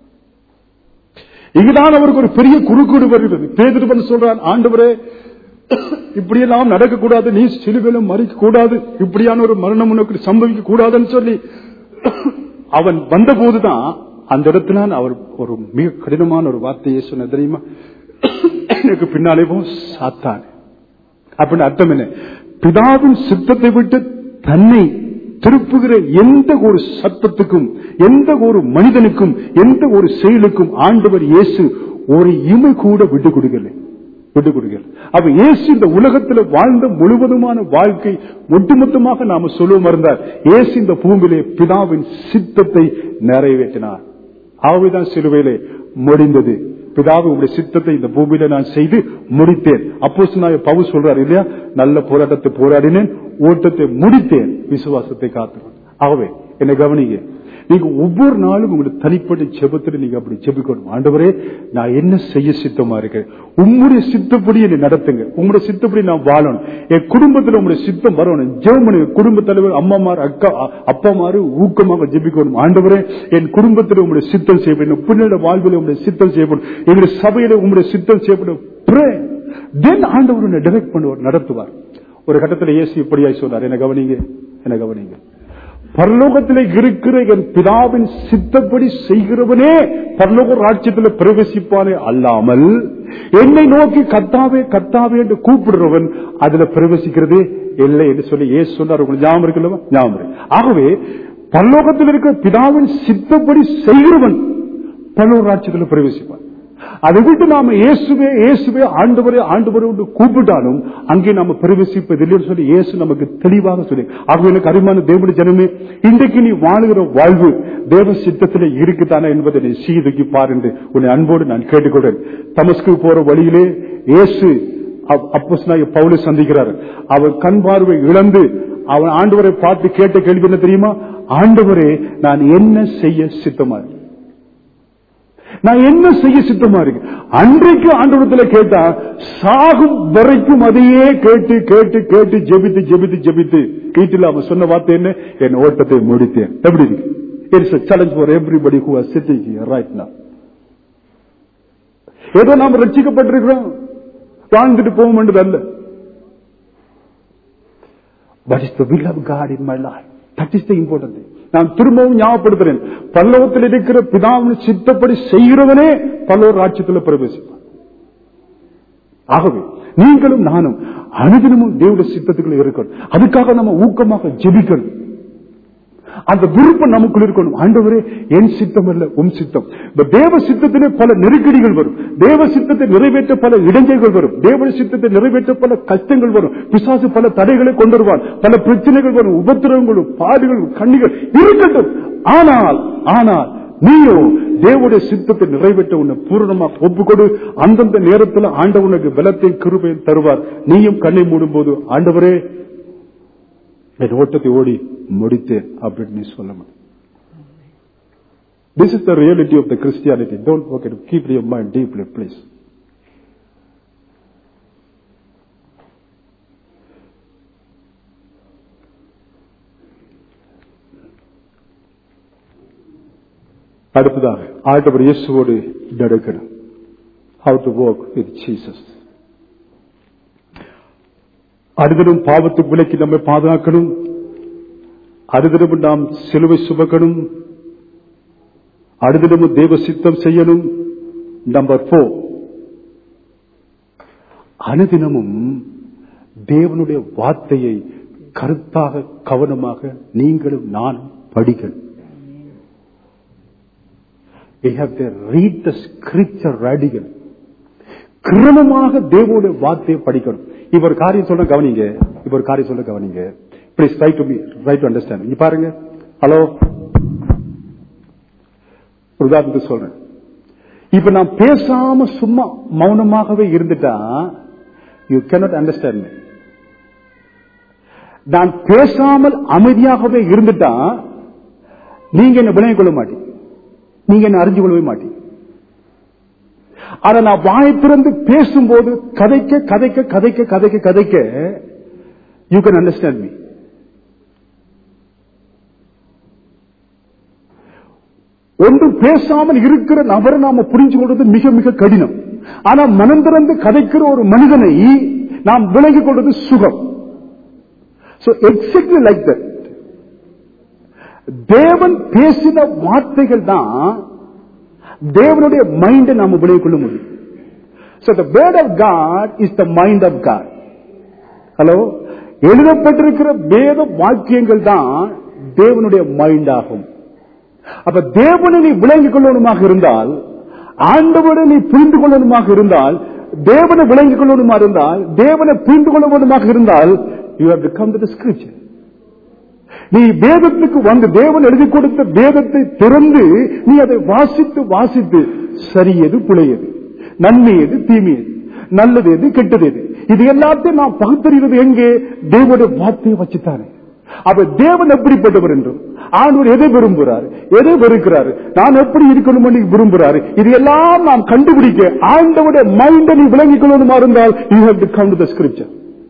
இங்குதான் அவருக்கு ஒரு பெரிய குறுக்கீடு வருகிறது பேதிருப்பன் சொல்றான் ஆண்டவரே இப்படியெல்லாம் நடக்கக்கூடாது நீ சிலுவையிலும் மறிக்க கூடாது இப்படியான ஒரு மரணம் உனக்கு சம்பவிக்க கூடாதுன்னு சொல்லி அவன் வந்த போதுதான் அந்த இடத்துல அவர் ஒரு மிக கடினமான ஒரு வார்த்தையை சொன்ன தெரியுமா எனக்கு பின்னாலே போ சாத்தான் அப்படின்னு அர்த்தம் என்ன பிதாவின் சித்தத்தை விட்டு தன்னை திருப்புகிற எந்த ஒரு சத்தத்துக்கும் எந்த ஒரு மனிதனுக்கும் எந்த ஒரு செயலுக்கும் ஆண்டவர் இயேசு ஒரு இமை கூட விட்டு கொடுக்கல விட்டு கொடுக்கல அப்ப இயேசு இந்த உலகத்தில் வாழ்ந்த முழுவதுமான வாழ்க்கை ஒட்டுமொத்தமாக நாம சொல்லுவோம் இருந்தார் இயேசு இந்த பூமியிலே பிதாவின் சித்தத்தை நிறைவேற்றினார் ஆகவேதான் சிலுவையிலே முடிந்தது பிதாவு உடைய சித்தத்தை இந்த பூமியில நான் செய்து முடித்தேன் அப்போ பவு சொல்றாரு இல்லையா நல்ல போராட்டத்தை போராடினேன் ஓட்டத்தை முடித்தேன் விசுவாசத்தை காத்துறேன் ஆகவே என்னை கவனிங்க நீங்க ஒவ்வொரு நாளும் உங்களுடைய தனிப்பட்ட ஜெபத்துல நீங்க அப்படி ஜெபிக்கணும் ஆண்டவரே நான் என்ன செய்ய சித்தமா இருக்கேன் உம்முடைய சித்தப்படி என்னை நடத்துங்க உங்களுடைய சித்தப்படி நான் வாழணும் என் குடும்பத்துல உங்களுடைய சித்தம் வரணும் ஜெபம் பண்ணுங்க குடும்ப தலைவர் அம்மாமார் அக்கா அப்பாமாரு ஊக்கமாக ஜெபிக்கணும் ஆண்டவரே என் குடும்பத்துல உங்களுடைய சித்தம் செய்யப்படும் பின்னோட வாழ்வில் உங்களுடைய சித்தம் செய்யப்படும் எங்களுடைய சபையில உங்களுடைய சித்தம் செய்யப்படும் Pray. Then ஆண்டவர் உன்னை direct பண்ணுவார் நடத்துவார் ஒரு கட்டத்தில் இயேசு இப்படியாய் சொன்னார் என்ன கவனிங்க என்ன கவனிங்க பரலோகத்திலே இருக்கிற என் பிதாவின் சித்தப்படி செய்கிறவனே பரலோக ராஜ்யத்தில் பிரவேசிப்பானே அல்லாமல் என்னை நோக்கி கத்தாவே கத்தாவே என்று கூப்பிடுறவன் அதுல பிரவேசிக்கிறதே இல்லை என்று சொல்லி ஏசு சொன்னார் உங்களுக்கு ஞாபகம் இருக்குல்லவா ஞாபகம் இருக்கு. ஆகவே பரலோகத்தில் இருக்கிற பிதாவின் சித்தப்படி செய்கிறவன் பரலோக ராஜ்யத்தில் பிரவேசிப்பான் அதை விட்டு நாம இயேசுவே இயேசுவே ஆண்டவரே ஆண்டவரே என்று கூப்பிட்டாலும் அங்கே நாம பிரவேசிப்பதில்லைன்னு சொல்லி இயேசு நமக்கு தெளிவாக சொல்லி ஆகவே எனக்கு அருமையான தேவனுடைய ஜனமே இன்றைக்கு நீ வாழுகிற வாழ்வு தேவ சித்தத்திலே இருக்குதானே என்பதை நீ சீதுக்கி பாருண்டு உன்னை அன்போடு நான் கேட்டுக்கொள்றேன் தமஸ்கு போற வழியிலே இயேசு அப்போஸ்தலனாகிய பவுலை சந்திக்கிறார் அவர் கண் பார்வை இழந்து அவன் ஆண்டவரை பார்த்து கேட்ட கேள்வி என்ன தெரியுமா ஆண்டவரே நான் என்ன செய்ய சித்தமா இருக்கேன்? நான் என்ன செய்ய சித்தமா இருக்கு அன்றைக்கு ஆண்டவரத்துல கேட்டா சாகும் வரைக்கும் அதையே கேட்டு கேட்டு கேட்டு ஜெபித்து ஜெபித்து ஜெபித்து வீட்டில் அவன் சொன்ன வார்த்தை என்ன என் ஓட்டத்தை முடித்தேன் எப்படி இருக்கு it's a challenge for everybody who are sitting here right now ஏதோ நாம் ரட்சிக்கப்பட்டிருக்கிறோம் வாழ்ந்துட்டு போவோம் என்றது அல்ல but is the will of God in my life that is the important நான் திரும்பவும் ஞாபகப்படுத்துறேன் பல்லவத்தில் இருக்கிற பிதாவின் சித்தப்படி செய்கிறவனே பல்லவர் ராட்சியத்தில் பிரவேசிப்பான் ஆகவே நீங்களும் நானும் அனுதினமும் தேவடைய சித்தத்துக்குள்ள இருக்கணும் அதுக்காக நம்ம ஊக்கமாக ஜெபிக்கணும் அந்த விருப்பம் நமக்குள் இருக்கணும் ஆண்டவரே என் சித்தம் அல்ல உம் சித்தம் இந்த தேவ சித்தத்திலே பல நெருக்கடிகள் வரும் தேவ சித்தத்தை நிறைவேற்ற பல இடைஞ்சல்கள் வரும் தேவ சித்தத்தை நிறைவேற்ற பல கஷ்டங்கள் வரும் பிசாசு பல தடைகளை கொண்டு வருவான் பல பிரச்சனைகள் வரும் உபத்திரவங்களும் பாடுகளும் கண்ணிகள் இருக்கட்டும் ஆனால் ஆனால் நீயோ தேவனுடைய சித்தத்தை நிறைவேற்ற உன்னை பூரணமா ஒப்புக்கொடு அந்தந்த நேரத்தில் ஆண்டவனுக்கு பலத்தையும் கிருபையும் தருவார் நீயும் கண்ணை மூடும் போது ஆண்டவரே என் ஓட்டத்தை ஓடி முடித்தேன் அப்படின்னு நீ சொல்ல முடியும் this is the reality of the Christianity don't okay keep your mind deeply please அடுத்ததாக ஆண்டவர் இயேசுவோடு நடக்கணும் how to work with Jesus அடுத்ததும் பாவத்துக்கு விலக்கி நம்மை பாதுகாக்கணும் அடுத்ததும் நாம் சிலுவை சுமக்கணும் அடுத்ததும் தேவ சித்தம் செய்யணும் நம்பர் போர் அனுதினமும் தேவனுடைய வார்த்தையை கருத்தாக கவனமாக நீங்களும் நானும் படிக்கணும் We have to read the scripture radical. கிரமமாக தேவனுடைய வார்த்தையை படிக்கணும் இவர் காரியம் சொல்ல கவனிங்க இவர் காரியம் சொல்ல கவனிங்க please try to be try to understand இங்க பாருங்க ஹலோ உதாரணத்துக்கு சொல்றேன் இப்ப நான் பேசாம சும்மா மௌனமாகவே இருந்துட்டா யூ கேனாட் அண்டர்ஸ்டாண்ட் நான் பேசாமல் அமைதியாகவே இருந்துட்டா நீங்க என்ன விளங்கிக் கொள்ள மாட்டீங்க நீங்க என்ன அறிஞ்சு கொள்ளவே மாட்டீங்க ஆனா நான் வாயை திறந்து பேசும்போது கதைக்க கதைக்க கதைக்க கதைக்க கதைக்க யூ கேன் அண்டர்ஸ்டாண்ட் மீ ஒன்று பேசாமல் இருக்கிற நபரை நாம புரிஞ்சு கொள்வது மிக மிக கடினம் ஆனா மனம் திறந்து கதைக்கிற ஒரு மனிதனை நாம் விலகிக் கொள்வது சுகம் சோ எக்ஸாக்ட்லி லைக் தட் தேவன் பேசின வார்த்தைகள் தான் தேவனுடைய மைண்டை நாம விலகிக் கொள்ள முடியும் So the word of God is the mind of God. Hello எழுதப்பட்டிருக்கிற வேத வாக்கியங்கள் தான் தேவனுடைய மைண்ட் ஆகும் அப்ப தேவனை நீ விளங்கிக் கொள்ளணுமாக இருந்தால் ஆண்டவரை நீ புரிந்து கொள்ளணுமாக இருந்தால் தேவனை விளங்கிக் கொள்ளணுமா இருந்தால் தேவனை புரிந்து கொள்ளணுமாக இருந்தால் you have come to the scripture நீ வேதத்துக்கு வந்து தேவன் எழுதி கொடுத்த வேதத்தை திறந்து நீ அதை வாசித்து வாசித்து சரியது பிழையது நன்மை எது தீமை எது நல்லது எது கெட்டது எது இது எல்லாத்தையும் நான் பகுத்தறிவது எங்கே தேவனுடைய வார்த்தையை வச்சுத்தானே அப்ப தேவன் எப்படிப்பட்டவர் என்றும் ஆண்டவர் எதை விரும்புகிறார் எதை வெறுக்கிறாரு நான் எப்படி இருக்கணும் விரும்புகிறாரு இது எல்லாம் நாம் கண்டுபிடிக்க ஆண்டவுடைய மைண்டை நீ விளங்கிக் கொள்ளணுமா இருந்தால் you have to come to the scripture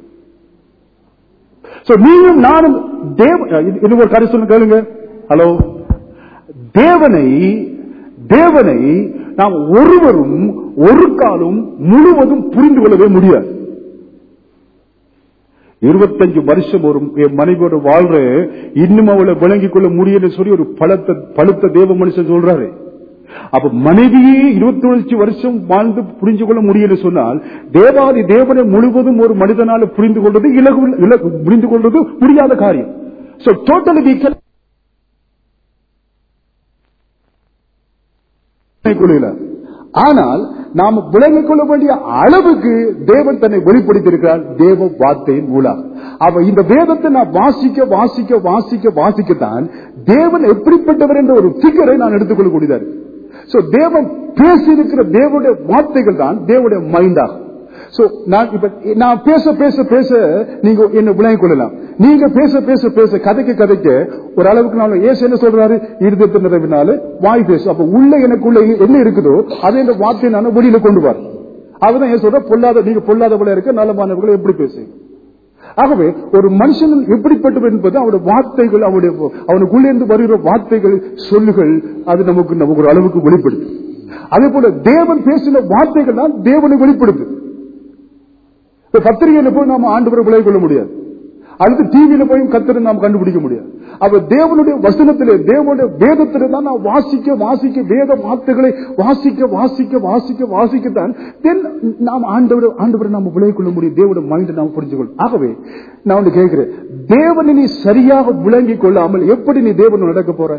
so நீயும் நானும் தேவ இது ஒரு கதை சொல்ல கேளுங்க ஹலோ தேவனை தேவனை நாம் ஒருவரும் ஒரு காலம் முழுவதும் புரிந்து கொள்ளவே முடியாது இருபத்தஞ்சு வருஷம் ஒரு என் மனைவியோட வாழ்ற இன்னும் அவளை விளங்கிக் கொள்ள முடியும்னு சொல்லி ஒரு பலத்த பழுத்த தேவ மனுஷன் சொல்றாரு அப்ப மனைவியே இருபத்தி அஞ்சு வருஷம் வாழ்ந்து புரிஞ்சு கொள்ள முடியும்னு சொன்னால் தேவாதி தேவனை முழுவதும் ஒரு மனிதனால புரிந்து கொள்வது இலகு இலகு புரிந்து கொள்வது முடியாத காரியம் சோ டோட்டலி வீக்கல் ஆனால் நாம் விளங்கிக் கொள்ள வேண்டிய அளவுக்கு தேவன் தன்னை வெளிப்படுத்தியிருக்கிறார் தேவ வார்த்தையின் மூலம் அவ இந்த வேதத்தை நான் வாசிக்க வாசிக்க வாசிக்க வாசிக்கத்தான் தேவன் எப்படிப்பட்டவர் என்ற ஒரு பிகரை நான் எடுத்துக்கொள்ளக்கூடியதா இருக்கு சோ தேவன் பேசியிருக்கிற தேவனுடைய வார்த்தைகள் தான் தேவனுடைய மைண்டாகும் சோ நான் இப்ப நான் பேச பேச பேச நீங்க என்ன விளங்கிக் கொள்ளலாம் நீங்க பேச பேச பேச கதைக்க கதைக்க ஒரு அளவுக்கு நான் ஏசு என்ன சொல்றாரு இருதயத்தை நிறைவினால வாய் பேசு அப்ப உள்ள எனக்குள்ள என்ன இருக்குதோ அதை இந்த வார்த்தையை நான் வெளியில கொண்டு வர அவதான் ஏன் சொல்ற பொல்லாத நீங்க பொல்லாதவள இருக்க நலமானவர்களை எப்படி பேசுங்க ஆகவே ஒரு மனுஷன் எப்படிப்பட்டவர் என்பது அவனுடைய வார்த்தைகள் அவனுடைய அவனுக்குள்ளே இருந்து வருகிற வார்த்தைகள் சொல்லுகள் அது நமக்கு நமக்கு ஒரு அளவுக்கு வெளிப்படுது அதே போல தேவன் பேசின வார்த்தைகள் தான் தேவனை வெளிப்படுது இப்ப பத்திரிகையில போய் நாம ஆண்டு விளை கொள்ள முடியாது அடுத்து டிவியில போய் கத்திர நாம் கண்டுபிடிக்க முடியாது அவ தேவனுடைய வசனத்திலே தேவனுடைய வேதத்திலே தான் நான் வாசிக்க வாசிக்க வேத வார்த்தைகளை வாசிக்க வாசிக்க வாசிக்க வாசிக்கத்தான் தென் நாம் ஆண்டவர் ஆண்டவரை நாம் விளை கொள்ள முடியும் தேவனுடைய மைண்டை நாம் புரிஞ்சுக்கொள்ளும் ஆகவே நான் ஒன்று கேட்கிறேன் தேவனை நீ சரியாக விளங்கிக் கொள்ளாமல் எப்படி நீ தேவன் நடக்க போற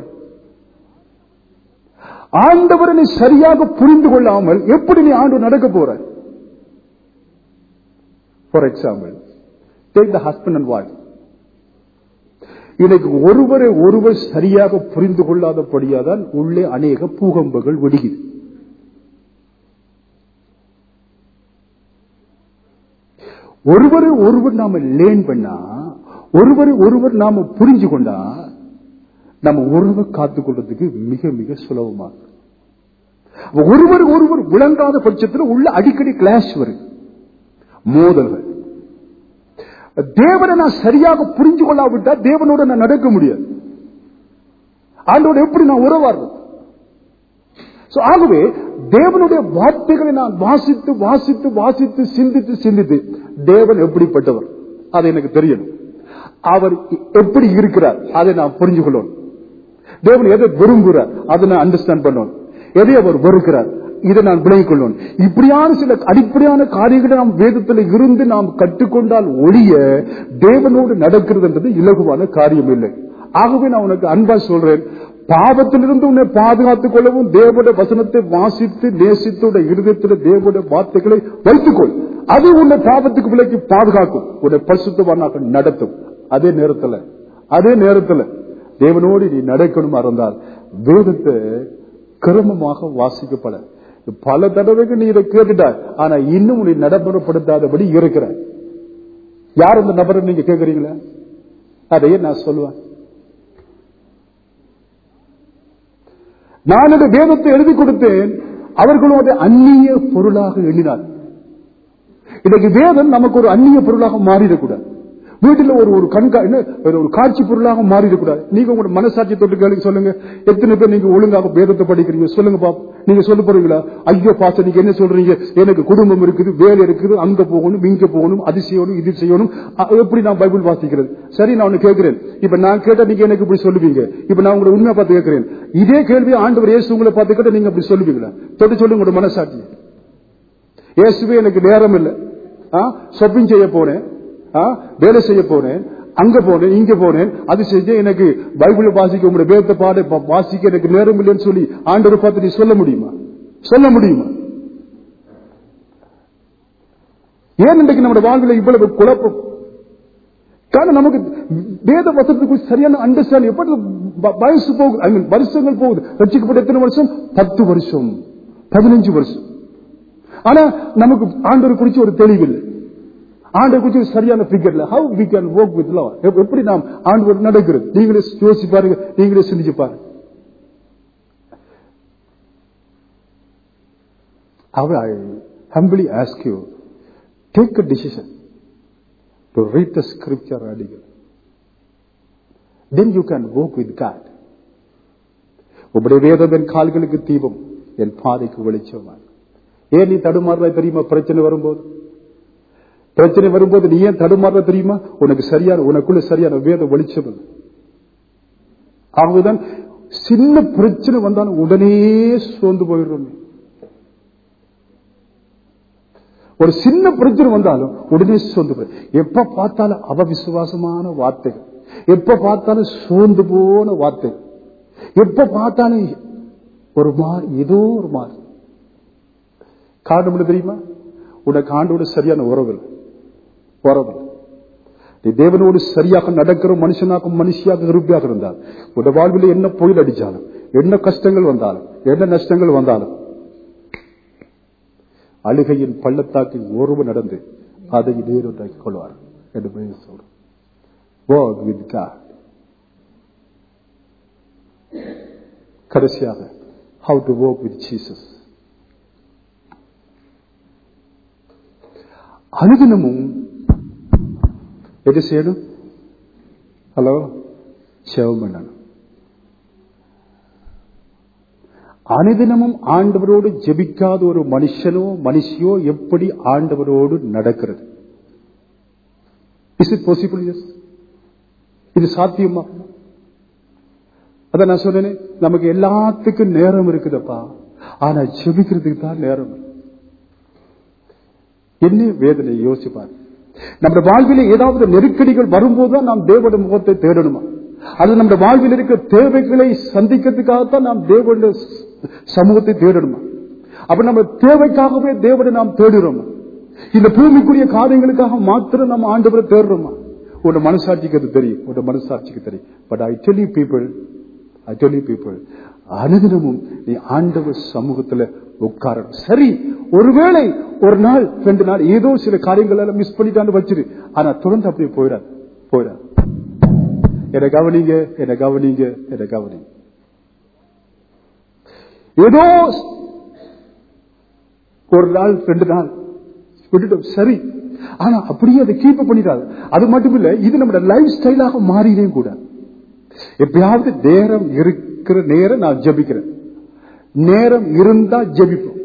ஆண்டவரை நீ சரியாக புரிந்து கொள்ளாமல் எப்படி நீ ஆண்டு நடக்க போற for example take the husband and wife இன்னைக்கு ஒருவரை ஒருவர் சரியாக புரிந்து கொள்ளாதபடியாதான் உள்ளே அநேக பூகம்பங்கள் வெடிக்குது ஒருவரை ஒருவர் நாம லேன் பண்ணா ஒருவரை ஒருவர் நாம புரிஞ்சு கொண்டா நம்ம உறவை காத்துக் கொள்றதுக்கு மிக மிக சுலபமா ஒருவர் ஒருவர் விளங்காத பட்சத்தில் உள்ள அடிக்கடி கிளாஷ் வருது மோதல்கள் தேவனை நான் சரியாக புரிஞ்சு கொள்ளாவிட்டா தேவனோட நான் நடக்க முடியாது ஆண்டோட எப்படி நான் உறவாடுறது So, ஆகவே தேவனுடைய வார்த்தைகளை நான் வாசித்து வாசித்து வாசித்து சிந்தித்து சிந்தித்து தேவன் எப்படிப்பட்டவர் அது எனக்கு தெரியணும் அவர் எப்படி இருக்கிறார் அதை நான் புரிஞ்சு கொள்ளணும் தேவன் எதை விரும்புகிறார் அதை நான் அண்டர்ஸ்டாண்ட் பண்ணணும் எதை அவர் வெறுக்கிறார் இதை நான் விளங்கிக் கொள்ளணும் இப்படியான சில அடிப்படையான காரியங்களை நாம் வேதத்தில் இருந்து நாம் கற்றுக்கொண்டால் ஒழிய தேவனோடு நடக்கிறது என்பது இலகுவான காரியம் இல்லை ஆகவே நான் உனக்கு அன்பா சொல்றேன் பாவத்திலிருந்து உன்னை பாதுகாத்துக் கொள்ளவும் தேவனுடைய வசனத்தை வாசித்து நேசித்து உடைய இருதயத்தில் தேவனுடைய வார்த்தைகளை வைத்துக்கொள் அது உன்னை பாவத்துக்கு விலைக்கு பாதுகாக்கும் உன்னை பரிசுத்தவானாக நடத்தும் அதே நேரத்தில் அதே நேரத்தில் தேவனோடு நீ நடக்கணுமா இருந்தால் வேதத்தை கிரமமாக வாசிக்கப்பட பல தடவைக்கு நீ இதை கேட்டுட்டாய் ஆனா இன்னும் நீ நடைமுறைப்படுத்தாதபடி இருக்கிற யார் இந்த நபரை நீங்க கேட்கறீங்களா அதையே நான் சொல்லுவேன் நான் இந்த வேதத்தை எழுதி கொடுத்தேன் அவர்களும் அதை அந்நிய பொருளாக எண்ணினார் இன்னைக்கு வேதம் நமக்கு ஒரு அந்நிய பொருளாக மாறிடக்கூடாது வீட்டுல ஒரு ஒரு கண்கா என்ன, ஒரு ஒரு காட்சி பொருளாக மாறிடக்கூடாது நீங்க உங்களோட மனசாட்சி தொட்டு கேளுங்க சொல்லுங்க எத்தனை பேர் நீங்க ஒழுங்காக வேதத்தை படிக்கிறீங்க சொல்லுங்க பாப் நீங்க சொல்ல போறீங்களா ஐயோ பாச நீங்க என்ன சொல்றீங்க எனக்கு குடும்பம் இருக்குது வேலை இருக்குது அங்க போகணும் இங்க போகணும் அது செய்யணும் இது செய்யணும் அ- எப்படி நான் பைபிள் வாசிக்கிறது சரி நான் ஒண்ணு கேட்கிறேன் இப்ப நான் கேட்டா நீங்க எனக்கு இப்படி சொல்லுவீங்க இப்ப நான் உங்களை உண்மையா பார்த்து கேட்கிறேன் இதே கேள்வி ஆண்டவர் இயேசு உங்களை பார்த்து கேட்டா நீங்க அப்படி சொல்லுவீங்களா தொட்டு சொல்லுங்க உங்களோட மனசாட்சி இயேசுவே எனக்கு நேரம் இல்லை ஷாப்பிங் செய்ய போனேன் ஆ, வேலை செய்ய போனேன் அங்க போனேன் இங்க போனேன் அது செஞ்சு எனக்கு பைபிள் வாசிக்க உங்களுடைய வேதத்தை பாட ப- வாசிக்க எனக்கு நேரம் இல்லைன்னு சொல்லி ஆண்டவர் பார்த்து நீ சொல்ல முடியுமா சொல்ல முடியுமா ஏன் இன்றைக்கு நம்முடைய வாழ்வில் இவ்வளவு குழப்பம் காரணம் நமக்கு வேத வசனத்துக்கு சரியான அண்டர்ஸ்டாண்ட் எப்படி வ- வயசு போகுது I mean, வருஷங்கள் போகுது ரட்சிக்கப்பட்ட எத்தனை வருஷம் பத்து வருஷம் பதினஞ்சு வருஷம் ஆனா நமக்கு ஆண்டவர் குறிச்சு ஒரு தெளிவில்லை ஆண்டவர் குறிச்சு ஒரு சரியான பிகர்ல how we can work with love எப்படி நாம் ஆண்டவர் நடக்கிறது நீங்களே யோசிச்சு பாருங்க நீங்களே சிந்திச்சு பாருங்க However, I humbly ask you, take a decision to read the scripture radical. Then you can walk with God. உங்களுடைய வேதம் என் கால்களுக்கு தீபம் என் பாதைக்கு வெளிச்சமா ஏன் நீ தடுமாறுற தெரியுமா பிரச்சனை வரும்போது பிரச்சனை வரும்போது நீ ஏன் தடுமாறுற தெரியுமா உனக்கு சரியான உனக்குள்ள சரியான வேத வெளிச்சம் இல்லை. ஆகவேதான் சின்ன பிரச்சனை வந்தாலும் உடனே சோர்ந்து போயிடுறோம் ஒரு சின்ன பிரச்சனை வந்தாலும் உடனே சோர்ந்து போய் எப்ப பார்த்தாலும் அவவிசுவாசமான வார்த்தைகள் எப்ப பார்த்தாலும் சோர்ந்து போன வார்த்தைகள் எப்ப பார்த்தாலும் ஒரு மாறு ஏதோ ஒரு மாறு காரணம் என்ன தெரியுமா உனக்கு ஆண்டோடு சரியான உறவு இல்லை. உறவு இல்லை. நீ தேவனோடு சரியாக நடக்கிற மனுஷனாக மனுஷியாக இருப்பியாக இருந்தால் உட வாழ்வில் என்ன புயல் அடிச்சாலும் என்ன கஷ்டங்கள் வந்தாலும் என்ன நஷ்டங்கள் வந்தாலும் அழுகையின் பள்ளத்தாக்கில் ஒருவர் நடந்து அதை நேருண்டாக்கிக் கொள்வார் என்று பைபிள் சொல்றோம் Walk with God. கடைசியாக how to walk with Jesus அனுதினமும் எது செய்யணும் ஹலோ செவம் பண்ணணும் அனுதினமும் ஆண்டவரோடு ஜெபிக்காத ஒரு மனுஷனோ மனுஷியோ எப்படி ஆண்டவரோடு நடக்கிறது இஸ் இட் பாசிபிள் எஸ் இது சாத்தியமா அதான் நான் சொன்னேனே நமக்கு எல்லாத்துக்கும் நேரம் இருக்குதப்பா ஆனா ஜெபிக்கிறதுக்கு தான் நேரம் இல்லை. என்ன வேதனை யோசிப்பார் நம்முடைய வாழ்வில் ஏதாவது நெருக்கடிகள் வரும்போதுதான் நாம் தேவனுடைய முகத்தை தேடணுமா அது நம்முடைய வாழ்வில் இருக்கிற தேவைகளை சந்திக்கிறதுக்காகத்தான் நாம் தேவனுடைய சமூகத்தை தேடணுமா அப்ப நம்ம தேவைக்காகவே தேவனை நாம் தேடுறோமா இந்த பூமிக்குரிய காரியங்களுக்காக மாத்திரம் நம்ம ஆண்டவரை தேடுறோமா உன்னோட மனசாட்சிக்கு அது தெரியும் உன்னோட மனசாட்சிக்கு தெரியும் but I tell you people I tell you people அனுதினமும் நீ ஆண்டவர் சமூகத்துல உட்காரணும் சரி ஒருவேளை ஒரு நாள் ரெண்டு நாள் ஏதோ சில காரியங்கள் எல்லாம் மிஸ் பண்ணிட்டான்னு வச்சிரு ஆனா தொடர்ந்து அப்படியே போயிடாது போயிடாது என்னை கவனிங்க என்னை கவனிங்க என்னை கவனிங்க ஏதோ ஒரு நாள் ரெண்டு நாள் விட்டுட்டோம் சரி ஆனா அப்படியே அதை கீப் பண்ணிடாது அது மட்டும் இல்ல இது நம்ம லைஃப் ஸ்டைலாக மாறினே கூட எப்பயாவது நேரம் இருக்கிற நேரம் நான் ஜெபிக்கிறேன் நேரம் இருந்தா ஜெபிப்போம்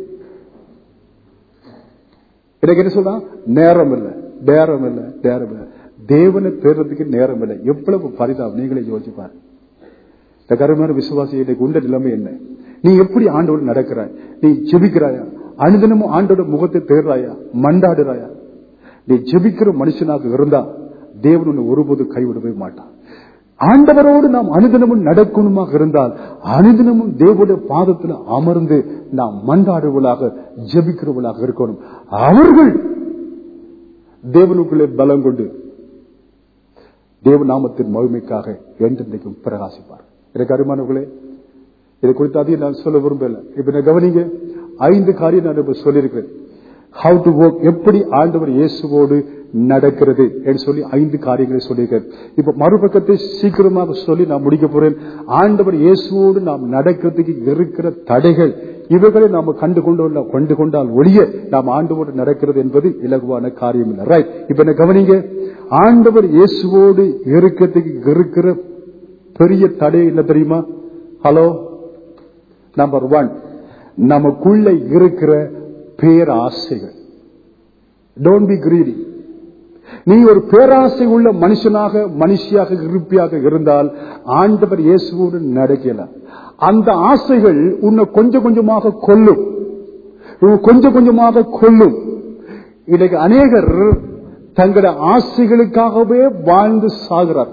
எனக்கு என்ன சொல்றா நேரம் இல்ல நேரம் இல்ல நேரம் இல்ல தேவனை தேடுறதுக்கு நேரம் இல்லை எவ்வளவு பரிதாபம் நீங்களே யோசிச்சு பாரு இந்த கருமான விசுவாசி இன்னைக்கு உண்ட நிலைமை என்ன நீ எப்படி ஆண்டோடு நடக்கிறாய் நீ ஜெபிக்கிறாயா அனுதினமும் ஆண்டோட முகத்தை தேடுறாயா மண்டாடுறாயா நீ ஜெபிக்கிற மனுஷனாக இருந்தா தேவன் உன்னை ஒருபோது கைவிடவே மாட்டான் ஆண்டவரோடு நாம் அனுதினமும் நடக்கணுமாக இருந்தால் அனுதினமும் தேவனுடைய பாதத்தில் அமர்ந்து நாம் மன்றாடுவளாக ஜெபிக்கிறவளாக இருக்கணும் அவர்கள் தேவனுக்குள்ளே பலம் கொண்டு தேவ நாமத்தின் மகிமைக்காக என்றென்றைக்கும் பிரகாசிப்பார் எனக்கு அருமானவர்களே இதை குறித்து அதையும் நான் சொல்ல விரும்பல இப்ப நான் கவனிங்க ஐந்து காரியம் நான் இப்ப சொல்லியிருக்கிறேன் ஹவு டு ஒர்க் எப்படி ஆண்டவர் இயேசுவோடு நடக்கிறது என்று சொல்லி ஐந்து காரியங்களை சொல்லியிருக்கிறேன் இப்ப மறுபக்கத்தை சீக்கிரமாக சொல்லி நான் முடிக்க போறேன் ஆண்டவர் இயேசுவோடு நாம் நடக்கிறதுக்கு இருக்கிற தடைகள் இவைகளை நாம் கண்டு கொண்டு கொண்டு கொண்டால் ஒழிய நாம் ஆண்டவோடு நடக்கிறது என்பது இலகுவான காரியம் இல்லை ரைட் இப்ப என்ன கவனிங்க ஆண்டவர் இயேசுவோடு இருக்கிறதுக்கு இருக்கிற பெரிய தடை என்ன தெரியுமா ஹலோ நம்பர் ஒன் நமக்குள்ள இருக்கிற பேராசைகள் டோன்ட் பி கிரீடி நீ ஒரு பேராசை உள்ள மனுஷனாக மனுஷியாக இருப்பியாக இருந்தால் ஆண்டவர் இயேசுவோடு நடக்கல அந்த ஆசைகள் உன்னை கொஞ்சம் கொஞ்சமாக கொல்லும் உன்னை கொஞ்சம் கொஞ்சமாக கொல்லும் இன்னைக்கு அநேகர் தங்களுடைய ஆசைகளுக்காகவே வாழ்ந்து சாகிறார்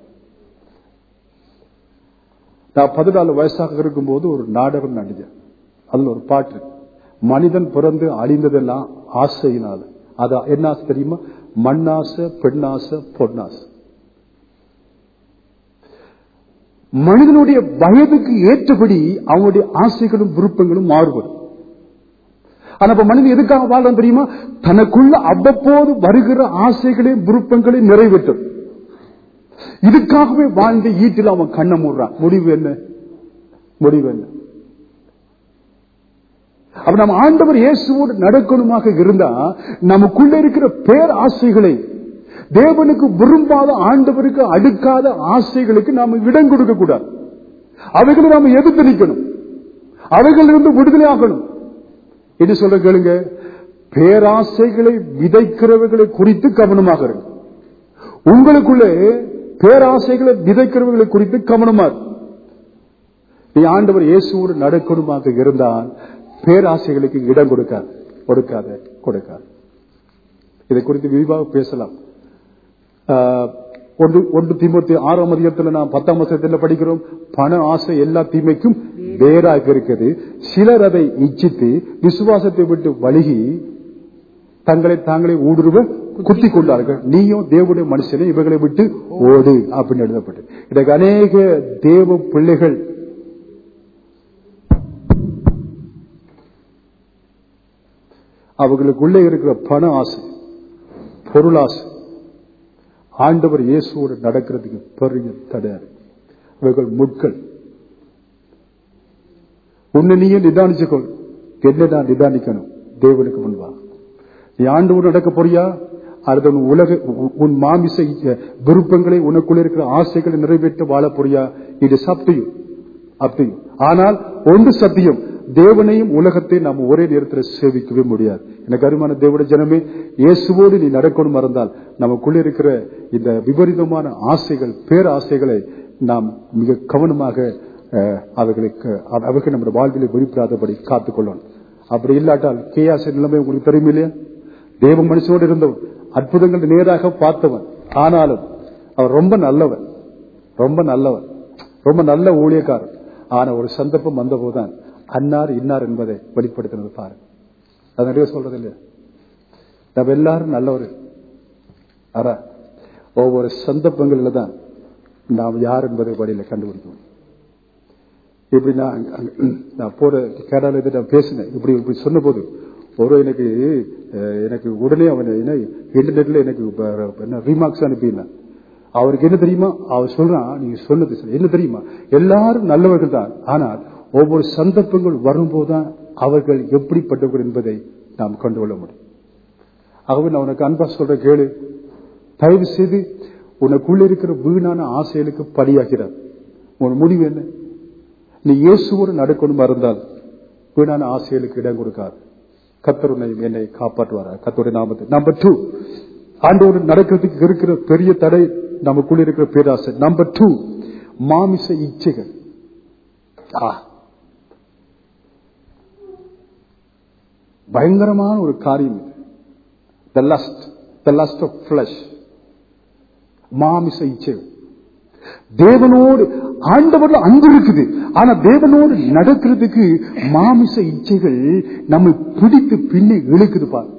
நான் பதினாலு வயசாக இருக்கும்போது ஒரு நாடகம் நடிச்சேன் அதுல ஒரு பாட்டு மனிதன் பிறந்து அழிந்ததெல்லாம் ஆசையினால அது என்ன ஆசை தெரியுமா மண்ணாசை பெண்ணாசை பொன்னாசை மனிதனுடைய வயதுக்கு ஏற்றபடி அவனுடைய ஆசைகளும் விருப்பங்களும் மாறுபடும் ஆனா இப்ப மனிதன் எதுக்காக வாழ்றான் தெரியுமா தனக்குள்ள அவ்வப்போது வருகிற ஆசைகளையும் விருப்பங்களையும் நிறைவேற்றும் இதுக்காகவே வாழ்ந்து ஈட்டில் அவன் கண்ணை மூடுறான் முடிவு என்ன முடிவு என்ன அப்ப நம்ம ஆண்டவர் இயேசுவோடு நடக்கணுமாக இருந்தா நமக்குள்ள இருக்கிற பேர் ஆசைகளை தேவனுக்கு விரும்பாத ஆண்டவருக்கு அடுக்காத ஆசைகளுக்கு நாம இடம் கொடுக்க கூடாது அவைகளை நாம எதிர்த்து நிற்கணும் அவைகளிலிருந்து விடுதலை ஆகணும் என்ன சொல்ற கேளுங்க பேராசைகளை விதைக்கிறவர்களை குறித்து கவனமாக இருங்க உங்களுக்குள்ளே பேராசைகளை விதைக்கிறவர்களை குறித்து கவனமா இரு. நீ ஆண்டவர் இயேசுவோடு நடக்கணுமாக இருந்தால் பேராசைகளுக்கு இடம் கொடுக்காது கொடுக்காத கொடுக்காது இதை குறித்து விரிவாக பேசலாம் ஆஹ், ஒன்று ஒன்று தீமூர்த்தி ஆறாம் அதிகத்தில் நாம் பத்தாம் வருஷத்தில் படிக்கிறோம் பண ஆசை எல்லா தீமைக்கும் வேறாக இருக்கிறது சிலர் அதை இச்சித்து விசுவாசத்தை விட்டு வழுகி தங்களை தாங்களே ஊடுருவ குத்தி கொண்டார்கள் நீயும் தேவனுடைய மனுஷனே இவர்களை விட்டு ஓடு அப்படின்னு எழுதப்பட்டு இதற்கு அநேக தேவ பிள்ளைகள் அவர்களுக்குள்ளே இருக்கிற பண ஆசை பொருளாசை ஆண்டவர் இயேசுவோடு நடக்கிறதுக்கு பெரிய தடையாரு இவர்கள் முட்கள் உன்னை நீயே நிதானிச்சுக்கொள் என்ன நான் நிதானிக்கணும் தேவனுக்கு முன்பா நீ ஆண்டவர் நடக்க போறியா அல்லது உன் உலக உன் உன் மாமிச விருப்பங்களை உனக்குள்ள இருக்கிற ஆசைகளை நிறைவேற்ற வாழ போறியா இது சப்தியும் அப்தியும் ஆனால் ஒன்று சத்தியம் தேவனையும் உலகத்தையும் நாம் ஒரே நேரத்தில் சேவிக்கவே முடியாது எனக்கு அருமான தேவட ஜனமே இயேசுவோடு நீ நடக்கணும் மறந்தால் நமக்குள்ள இருக்கிற இந்த விபரீதமான ஆசைகள் பேராசைகளை நாம் மிக கவனமாக அஹ், அவைகளுக்கு அவர்கள் நம்முடைய வாழ்வில் வெளிப்படாதபடி காத்துக்கொள்ளணும் அப்படி இல்லாட்டால் கேயாச நிலைமை உங்களுக்கு தெரியும் இல்லையா தேவ மனுஷனோடு இருந்தவன் அற்புதங்கள் நேராக பார்த்தவன் ஆனாலும் அவர் ரொம்ப நல்லவன் ரொம்ப நல்லவன் ரொம்ப நல்ல ஊழியக்காரன் ஆனா ஒரு சந்தர்ப்பம் வந்தபோதுதான் அன்னார் இன்னார் என்பதை வெளிப்படுத்தினது பாரு அது நிறைய சொல்றது இல்லையா நம்ம எல்லாரும் நல்லவர் ஆனா ஒவ்வொரு சந்தர்ப்பங்களில் தான் நாம் யார் என்பதை வழியில கண்டுபிடிக்கணும் இப்படி நான் அங்க- அங்க- நான் போற கேரளால இருந்து நான் பேசினேன் இப்படி இப்படி சொன்ன போது ஒரு எனக்கு அஹ், எனக்கு உடனே அவன் என்ன இன்டர்நெட்ல எனக்கு ப- என்ன ரீமார்க்ஸ் அனுப்பினான் அவருக்கு என்ன தெரியுமா அவர் சொல்றான் நீங்க சொன்னது சரி. என்ன தெரியுமா எல்லாரும் நல்லவர்கள் தான் ஆனால் ஒவ்வொரு சந்தர்ப்பங்கள் வரும்போதுதான் அவர்கள் எப்படிப்பட்டவர்கள் என்பதை நாம் கண்டுகொள்ள முடியும் ஆகவே நான் உனக்கு அன்பா சொல்ற கேளு தயவு செய்து உனக்குள்ள இருக்கிற வீணான ஆசைகளுக்கு பலியாகிறார் உன் முடிவு என்ன நீ இயேசுவோடு நடக்கணுமா இருந்தால் வீணான ஆசைகளுக்கு இடம் கொடுக்காது கத்தர் உன்னை என்னை காப்பாற்றுவாரா கத்தருடைய நாமத்தை நம்பர் டூ ஆண்டோடு நடக்கிறதுக்கு இருக்கிற பெரிய தடை நமக்குள்ள இருக்கிற பேராசை நம்பர் டூ மாமிச இச்சைகள் ஆ. பயங்கரமான ஒரு காரியம் இது the lust the lust of flesh மாமிச இச்சைகள் தேவனோடு ஆண்டவர்ல அன்பு இருக்குது ஆனா தேவனோடு நடக்கிறதுக்கு மாமிச இச்சைகள் நம்மை பிடித்து பின்னே இழுக்குது பாரு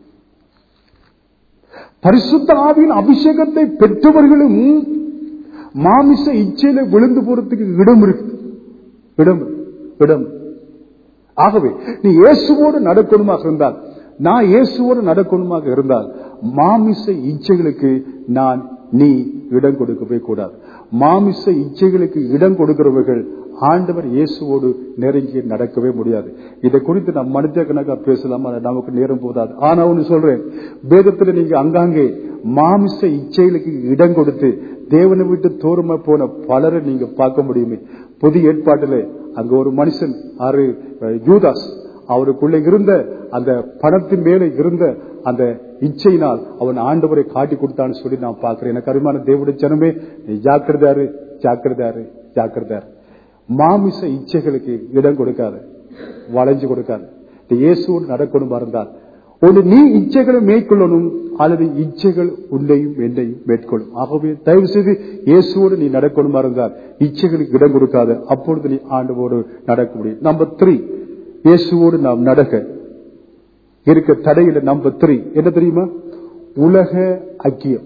பரிசுத்த ஆவியின் அபிஷேகத்தை பெற்றவர்களும் மாமிச இச்சையில விழுந்து போறதுக்கு இடம் இருக்கு இடம் இருக்கு. இடம் இருக்கு. ஆகவே நீ இயேசுவோடு நடக்கணுமாக இருந்தால் நான் இயேசுவோடு நடக்கணுமாக இருந்தால் மாமிச இச்சைகளுக்கு நான் நீ இடம் கொடுக்கவே கூடாது மாமிச இச்சைகளுக்கு இடம் கொடுக்கிறவர்கள் ஆண்டவர் இயேசுவோடு நெருங்கி நடக்கவே முடியாது இதை குறித்து நாம் மனித கணக்கா பேசலாம் ஆனா நமக்கு நேரம் போதாது ஆனா ஒண்ணு சொல்றேன் வேதத்துல நீங்க அங்காங்கே மாமிச இச்சைகளுக்கு இடம் கொடுத்து தேவனை விட்டு தூரமா போன பலரை நீங்க பார்க்க முடியுமே புதிய ஏற்பாட்டிலே அங்க ஒரு மனுஷன் ஆறு அஹ், யூதாஸ் அவருக்குள்ள இருந்த அந்த பணத்தின் மேலே இருந்த அந்த இச்சையினால் அவன் ஆண்டவரை காட்டி கொடுத்தான்னு சொல்லி நான் பார்க்கிறேன் எனக்கு அருமையான தேவடைய ஜனமே நீ ஜாக்கிரதாரு ஜாக்கிரதாரு ஜாக்கிரதாரு மாமிச இச்சைகளுக்கு இடம் கொடுக்காத வளைஞ்சு கொடுக்காத நீ இயேசுவோடு நடக்கணும் இருந்தால் ஒன்று நீ இச்சைகளை மேற்கொள்ளணும் அல்லது இச்சைகள் உன்னையும் என்னையும் மேற்கொள்ளும் ஆகவே தயவு செய்து இயேசுவோடு நீ நடக்கணுமா இருந்தால் இச்சைகளுக்கு இடம் கொடுக்காத அப்பொழுது நீ ஆண்டவோடு நடக்க முடியும் நம்பர் த்ரீ இயேசுவோடு நாம் நடக்க இருக்க தடையில நம்பர் த்ரீ என்ன தெரியுமா உலக ஐக்கியம்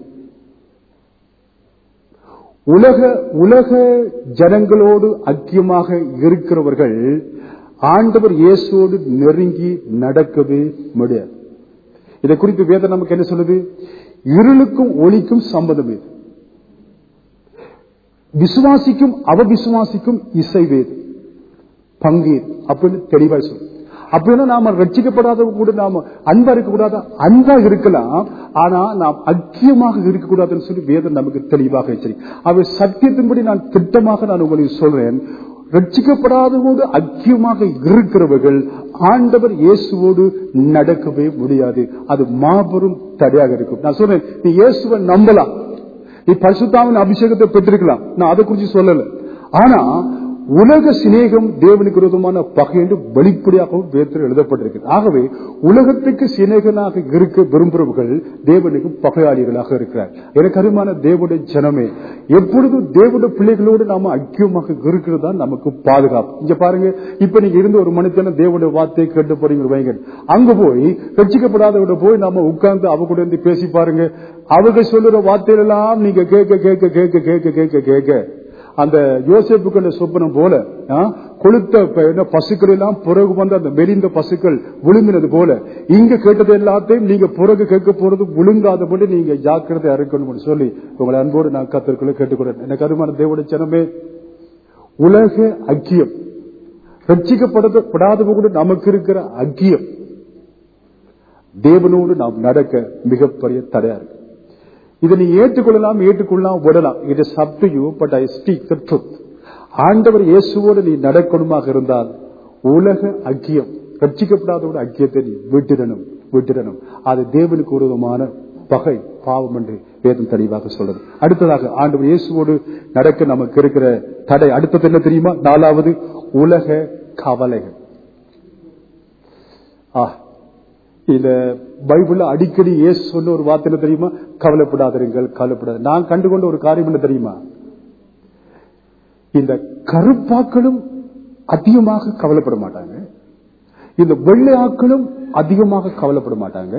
உலக உலக ஜனங்களோடு ஐக்கியமாக இருக்கிறவர்கள் ஆண்டவர் இயேசுவோடு நெருங்கி நடக்கவே முடியாது இதை குறித்து வேதம் நமக்கு என்ன சொல்லுது இருளுக்கும் ஒளிக்கும் சம்பந்தம் இது விசுவாசிக்கும் அவவிசுவாசிக்கும் இசை வேது பங்கு அப்படின்னு தெளிவாய் சொல்லு அப்படின்னா நாம ரட்சிக்கப்படாதவங்க கூட நாம அன்பா இருக்க கூடாது அன்பா இருக்கலாம் ஆனா நாம் ஐக்கியமாக இருக்கக்கூடாதுன்னு சொல்லி வேதம் நமக்கு தெளிவாக சரி அவை சத்தியத்தின்படி நான் திட்டமாக நான் உங்களுக்கு சொல்றேன் ரட்சிக்கப்படாதவோடு ஐக்கியமாக இருக்கிறவர்கள் ஆண்டவர் இயேசுவோடு நடக்கவே முடியாது அது மாபெரும் தடையாக இருக்கும் நான் சொல்றேன் நீ இயேசுவை நம்பலாம் நீ பரிசுத்தாவின் அபிஷேகத்தை பெற்றிருக்கலாம் நான் அதை குறித்து சொல்லல ஆனா உலக சிநேகம் தேவனுக்கு விரோதமான பகை என்று வெளிப்படையாகவும் வேதத்தில் எழுதப்பட்டிருக்கிறது ஆகவே உலகத்துக்கு சிநேகனாக இருக்க விரும்புகிறவர்கள் தேவனுக்கு பகையாளிகளாக இருக்கிறார் எனக்கு அருமான தேவனுடைய ஜனமே எப்பொழுதும் தேவனுடைய பிள்ளைகளோடு நாம ஐக்கியமாக இருக்கிறது தான் நமக்கு பாதுகாப்பு இங்க பாருங்க இப்ப நீங்க இருந்து ஒரு மனுஷன தேவனுடைய வார்த்தையை கேட்டு போறீங்க வைங்க அங்க போய் ரட்சிக்கப்படாதவங்க போய் நாம உட்கார்ந்து அவ கூட இருந்து பேசி பாருங்க அவங்க சொல்லுற வார்த்தையெல்லாம் நீங்க கேட்க கேட்க கேட்க கேட்க கேட்க கேட்க அந்த யோசேப்புக்கு சொப்பனம் போல ஆ, கொளுத்த ப- என்ன பசுக்கள் எல்லாம் பிறகு வந்து அந்த மெலிந்த பசுக்கள் விழுங்கினது போல இங்க கேட்டது எல்லாத்தையும் நீங்க பிறகு கேட்க போறது விழுங்காதபடி நீங்க ஜாக்கிரதை இருக்கணும்னு சொல்லி உங்களை அன்போடு நான் கத்திற்குள்ள கேட்டுக்கொண்டேன் எனக்கு அருமான தேவடைய ஜனமே உலக ஐக்கியம் ரட்சிக்கப்படாத கூட நமக்கு இருக்கிற ஐக்கியம் தேவனோடு நாம் நடக்க மிகப்பெரிய தடையா இருக்கு இதை நீ ஏற்றுக்கொள்ளலாம் ஏற்றுக்கொள்ளலாம் விடலாம் it is up to you but I speak the truth ஆண்டவர் இயேசுவோடு நீ நடக்கணுமாக இருந்தால் உலக ஐக்கியம் ரட்சிக்கப்படாதோட ஐக்கியத்தை நீ விட்டுடணும் விட்டுடணும் அது தேவனுக்கு ஒரு விதமான பகை பாவம் என்று வேதம் தெளிவாக சொல்றது அடுத்ததாக ஆண்டவர் இயேசுவோடு நடக்க நமக்கு இருக்கிற தடை அடுத்தது என்ன தெரியுமா நாலாவது உலக கவலைகள் ஆ இந்த பைபிள்ல அடிக்கடி இயேசு சொன்ன ஒரு வார்த்தை என்ன தெரியுமா கவலைப்படாதீர்கள் கவலைப்படாத நான் கண்டுகொண்ட ஒரு காரியம் என்ன தெரியுமா இந்த கருப்பாக்களும் அதிகமாக கவலைப்பட மாட்டாங்க இந்த வெள்ளை ஆக்களும் அதிகமாக கவலைப்பட மாட்டாங்க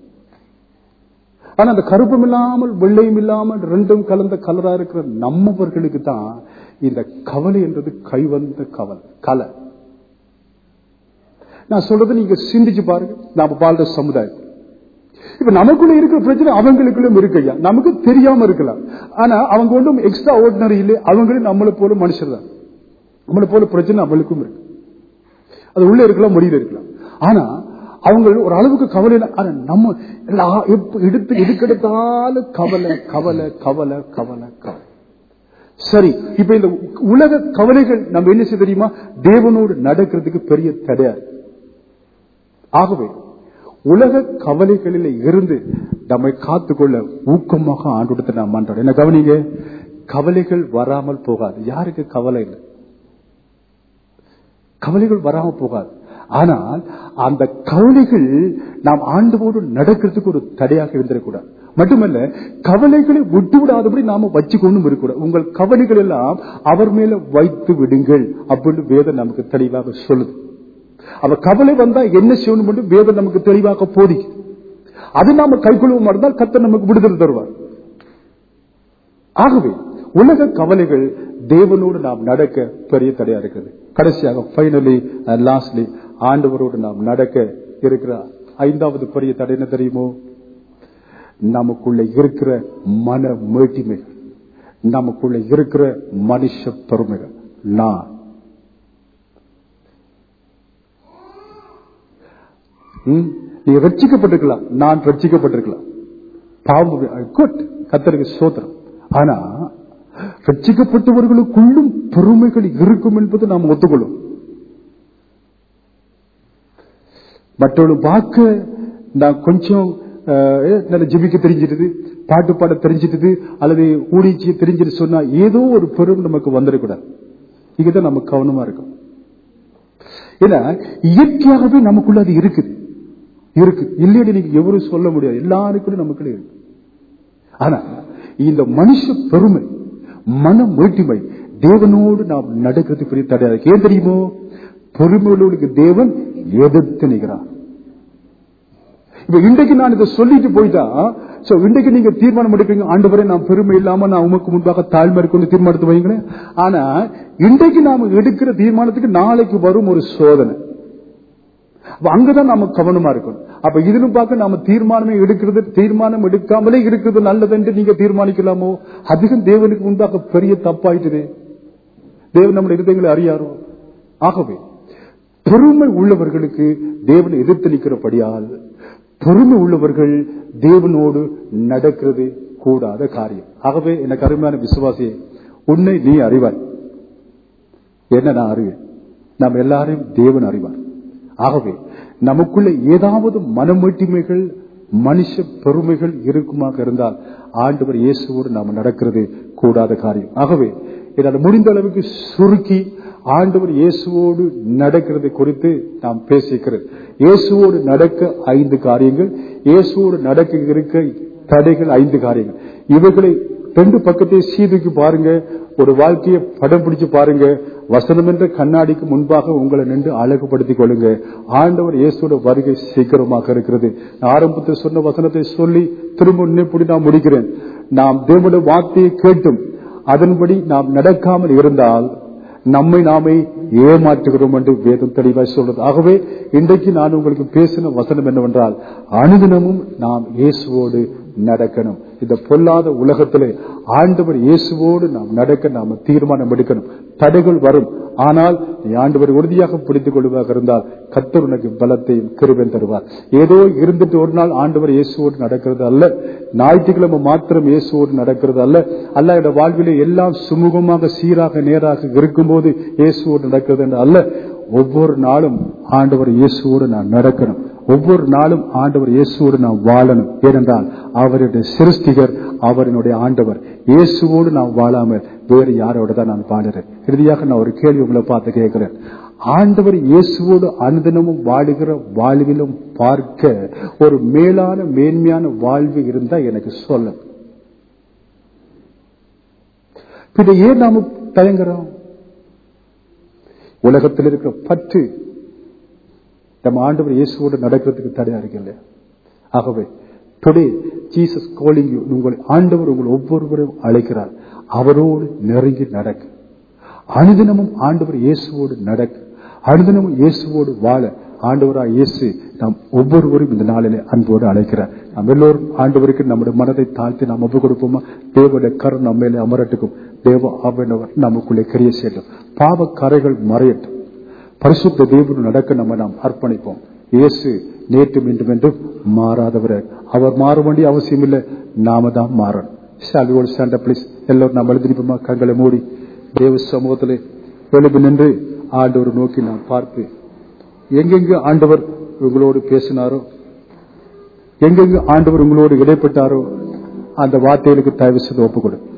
ஆனா அந்த கருப்பும் இல்லாமல் வெள்ளையும் இல்லாமல் ரெண்டும் கலந்த கலரா இருக்கிற நம்மவர்களுக்கு தான் இந்த கவலை என்றது கைவந்த கவலை கலை நான் சொல்றது நீங்க சிந்திச்சு பாருங்க நாம வாழ்ற சமுதாயம் இப்ப நமக்குள்ள இருக்கிற பிரச்சனை அவங்களுக்குள்ளும் இருக்கு ஐயா நமக்கு தெரியாம இருக்கலாம் ஆனா அவங்க ஒன்றும் எக்ஸ்ட்ரா ஆர்டினரி இல்லை அவங்களும் நம்மளை போல மனுஷர் தான் நம்மளை போல பிரச்சனை அவங்களுக்கும் இருக்கு அது உள்ள இருக்கலாம் முடியல இருக்கலாம் ஆனா அவங்க ஒரு அளவுக்கு கவலை இல்லை ஆனா நம்ம எல்லா எப்ப எடுத்து எடுக்கெடுத்தாலும் கவலை கவலை கவலை கவலை கவலை சரி இப்ப இந்த உலக கவலைகள் நம்ம என்ன செய்ய தெரியுமா தேவனோடு நடக்கிறதுக்கு பெரிய தடையா இருக்கு. ஆகவே உலக கவலைகளில் இருந்து நம்மை காத்துக்கொள்ள ஊக்கமாக ஆண்டுடுத்த நாம் மாட்டோம் என்ன கவனிங்க கவலைகள் வராமல் போகாது யாருக்கு கவலை இல்லை கவலைகள் வராமல் போகாது ஆனால் அந்த கவலைகள் நாம் ஆண்டவோடு நடக்கிறதுக்கு ஒரு தடையாக இருந்திடக்கூடாது மட்டுமல்ல கவலைகளை விட்டு விடாதபடி நாம வச்சுக்கொண்டும் இருக்கக்கூடாது உங்கள் கவலைகள் எல்லாம் அவர் மேல வைத்து விடுங்கள் அப்படின்னு வேதம் நமக்கு தெளிவாக சொல்லுது அவ கவலை வந்தா என்ன செய்யணும் என்று வேதம் நமக்கு தெளிவாக போதிக்கு அது நாம கைக்கொள்வோம் இருந்தால் கத்த நமக்கு விடுதலை தருவார் ஆகவே உலக கவலைகள் தேவனோடு நாம் நடக்க பெரிய தடையா இருக்குது கடைசியாக ஃபைனலி லாஸ்ட்லி ஆண்டவரோடு நாம் நடக்க இருக்கிற ஐந்தாவது பெரிய தடை என்ன தெரியுமோ நமக்குள்ள இருக்கிற மன மேட்டிமைகள் நமக்குள்ள இருக்கிற மனுஷ பெருமைகள் நான் ம், நீ ரட்சிக்கப்பட்டிருக்கலாம் நான் ரட்சிக்கப்பட்டிருக்கலாம் பாவம் குட் கத்தருக்கு சோத்திரம் ஆனா ரட்சிக்கப்பட்டவர்களுக்குள்ளும் பெருமைகள் இருக்கும் என்பது நாம் ஒத்துக்கொள்ளும் மற்றவர்கள் பார்க்க நான் கொஞ்சம் அஹ், நல்ல ஜெபிக்க தெரிஞ்சிருது பாட்டு பாட தெரிஞ்சிருது அல்லது ஊழிச்சு தெரிஞ்சிட்டு சொன்னா ஏதோ ஒரு பெரும் நமக்கு வந்துடக்கூடாது இங்கதான் நம்ம கவனமா இருக்கும் ஏன்னா இயற்கையாகவே நமக்குள்ள அது இருக்குது இருக்கு இல்லைன்னு நீங்க எவரும் சொல்ல முடியாது எல்லாருக்குள்ள நமக்குள்ள இருக்கு ஆனா இந்த மனுஷ பெருமை மன மேட்டிமை தேவனோடு நாம் நடக்கிறது பெரிய தடையா இருக்கு ஏன் தெரியுமோ பொறுமையுள்ளவர்களுக்கு தேவன் எதிர்த்து நிற்கிறார் இப்ப இன்றைக்கு நான் இதை சொல்லிட்டு போயிட்டா சோ இன்றைக்கு நீங்க தீர்மானம் எடுப்பீங்க ஆண்டவரே நான் பெருமை இல்லாம நான் உமக்கு முன்பாக தாழ்மை இருக்கணும் தீர்மானத்தை வைங்களேன் ஆனா இன்றைக்கு நாம எடுக்கிற தீர்மானத்துக்கு நாளைக்கு வரும் ஒரு சோதனை அப்ப அங்கதான் நாம கவனமா இருக்கணும் அப்ப இதிலும் பார்க்க நாம தீர்மானமே எடுக்கிறது தீர்மானம் எடுக்காமலே இருக்கிறது நல்லது என்று நீங்க தீர்மானிக்கலாமோ அதிகம் தேவனுக்கு முன்பாக பெரிய தப்பாயிட்டுது தேவன் நம்முடைய இருதயங்களை அறியாரோ ஆகவே பொறுமை உள்ளவர்களுக்கு தேவனை எதிர்த்து நிற்கிறபடியால் பொறுமை உள்ளவர்கள் தேவனோடு நடக்கிறது கூடாத காரியம் ஆகவே எனக்கு அருமையான விசுவாசியே உன்னை நீ அறிவாய் என்ன நான் அறிவேன் நாம் எல்லாரையும் தேவன் அறிவார் ஆகவே நமக்குள்ள ஏதாவது மனமேட்டிமைகள் மனுஷ பெருமைகள் இருக்குமாக இருந்தால் ஆண்டவர் இயேசுவோடு நாம் நடக்கிறது கூடாத காரியம் ஆகவே என்னால் முடிந்த அளவுக்கு சுருக்கி ஆண்டவர் இயேசுவோடு நடக்கிறது குறித்து நாம் பேசிக்கிறோம் இயேசுவோடு நடக்க ஐந்து காரியங்கள் இயேசுவோடு நடக்க இருக்க தடைகள் ஐந்து காரியங்கள் இவைகளை ரெண்டு பக்கத்தையும் சீதுக்கு பாருங்க ஒரு வாழ்க்கையை படம் பிடிச்சு பாருங்க வசனம் என்ற கண்ணாடிக்கு முன்பாக உங்களை நின்று அழகுபடுத்திக் கொள்ளுங்க ஆண்டவர் இயேசுவோட வருகை சீக்கிரமாக இருக்கிறது நான் ஆரம்பத்தில் சொன்ன வசனத்தை சொல்லி திரும்ப இப்படி நான் முடிக்கிறேன் நாம் தேவனுடைய வார்த்தையை கேட்டும் அதன்படி நாம் நடக்காமல் இருந்தால் நம்மை நாமே ஏமாற்றுகிறோம் என்று வேதம் தெளிவாய் சொல்றது ஆகவே இன்றைக்கு நான் உங்களுக்கு பேசின வசனம் என்னவென்றால் அனுதினமும் நாம் இயேசுவோடு நடக்கணும் இந்த பொல்லாத உலகத்திலே ஆண்டவர் இயேசுவோடு நாம் நடக்க நாம தீர்மானம் எடுக்கணும் தடைகள் வரும் ஆனால் நீ ஆண்டவர் உறுதியாக பிடித்துக் கொள்வதாக இருந்தால் கத்தர் உனக்கு பலத்தையும் கிருபன் தருவார் ஏதோ இருந்துட்டு ஒரு நாள் ஆண்டவர் இயேசுவோடு நடக்கிறது அல்ல ஞாயிற்றுக்கிழமை மாத்திரம் இயேசுவோடு நடக்கிறது அல்ல அல்ல என்னோட வாழ்விலே எல்லாம் சுமூகமாக சீராக நேராக இருக்கும்போது இயேசுவோடு நடக்கிறது என்று அல்ல ஒவ்வொரு நாளும் ஆண்டவர் இயேசுவோடு நான் நடக்கணும் ஒவ்வொரு நாளும் ஆண்டவர் இயேசுவோடு நான் வாழணும் ஏனென்றால் அவருடைய சிருஷ்டிகர் அவரினுடைய ஆண்டவர் இயேசுவோடு நான் வாழாமல் வேறு யாரோட தான் நான் வாழுறேன் இறுதியாக நான் ஒரு கேள்வி உங்களை பார்த்து கேட்கிறேன் ஆண்டவர் இயேசுவோடு அனுதினமும் வாழுகிற வாழ்விலும் பார்க்க ஒரு மேலான மேன்மையான வாழ்வு இருந்தா எனக்கு சொல்ல பின்ன ஏன் நாம தயங்குறோம் உலகத்தில் இருக்கிற பற்று நம்ம ஆண்டவர் இயேசுவோடு நடக்கிறதுக்கு தடையா இருக்குல்ல ஆகவே டுடே ஜீசஸ் காலிங் யூ உங்கள் ஆண்டவர் உங்கள் ஒவ்வொருவரையும் அழைக்கிறார் அவரோடு நெருங்கி நடக்க அனுதினமும் ஆண்டவர் இயேசுவோடு நடக்க அனுதினமும் இயேசுவோடு வாழ ஆண்டவரா இயேசு நாம் ஒவ்வொருவரும் இந்த நாளிலே அன்போடு அழைக்கிறார் நாம் எல்லோரும் ஆண்டவருக்கு நம்முடைய மனதை தாழ்த்தி நாம் ஒப்பு கொடுப்போமா தேவனுடைய கரம் நம்ம மேலே அமரட்டுக்கும் தேவ ஆவினவர் நமக்குள்ளே கிரிய செய்யட்டும் பாவ கரைகள் மறையட்டும் பரிசுத்த தேவன் நடக்க நம்ம நாம் அர்ப்பணிப்போம் இயேசு நேற்று மீண்டும் என்றும் மாறாதவர் அவர் மாற வேண்டிய அவசியம் இல்லை நாம தான் மாறணும் சாலிவோடு ஸ்டாண்ட் பிளீஸ் எல்லோரும் நாம் எழுதிருப்போமா கண்களை மூடி தேவ சமூகத்திலே எழுப்பி நின்று ஆண்டவர் நோக்கி நான் பார்ப்பேன் எங்கெங்கு ஆண்டவர் உங்களோடு பேசினாரோ எங்கெங்கு ஆண்டவர் உங்களோடு இடைப்பட்டாரோ அந்த வார்த்தைகளுக்கு தயவு செய்து ஒப்புக்கொடு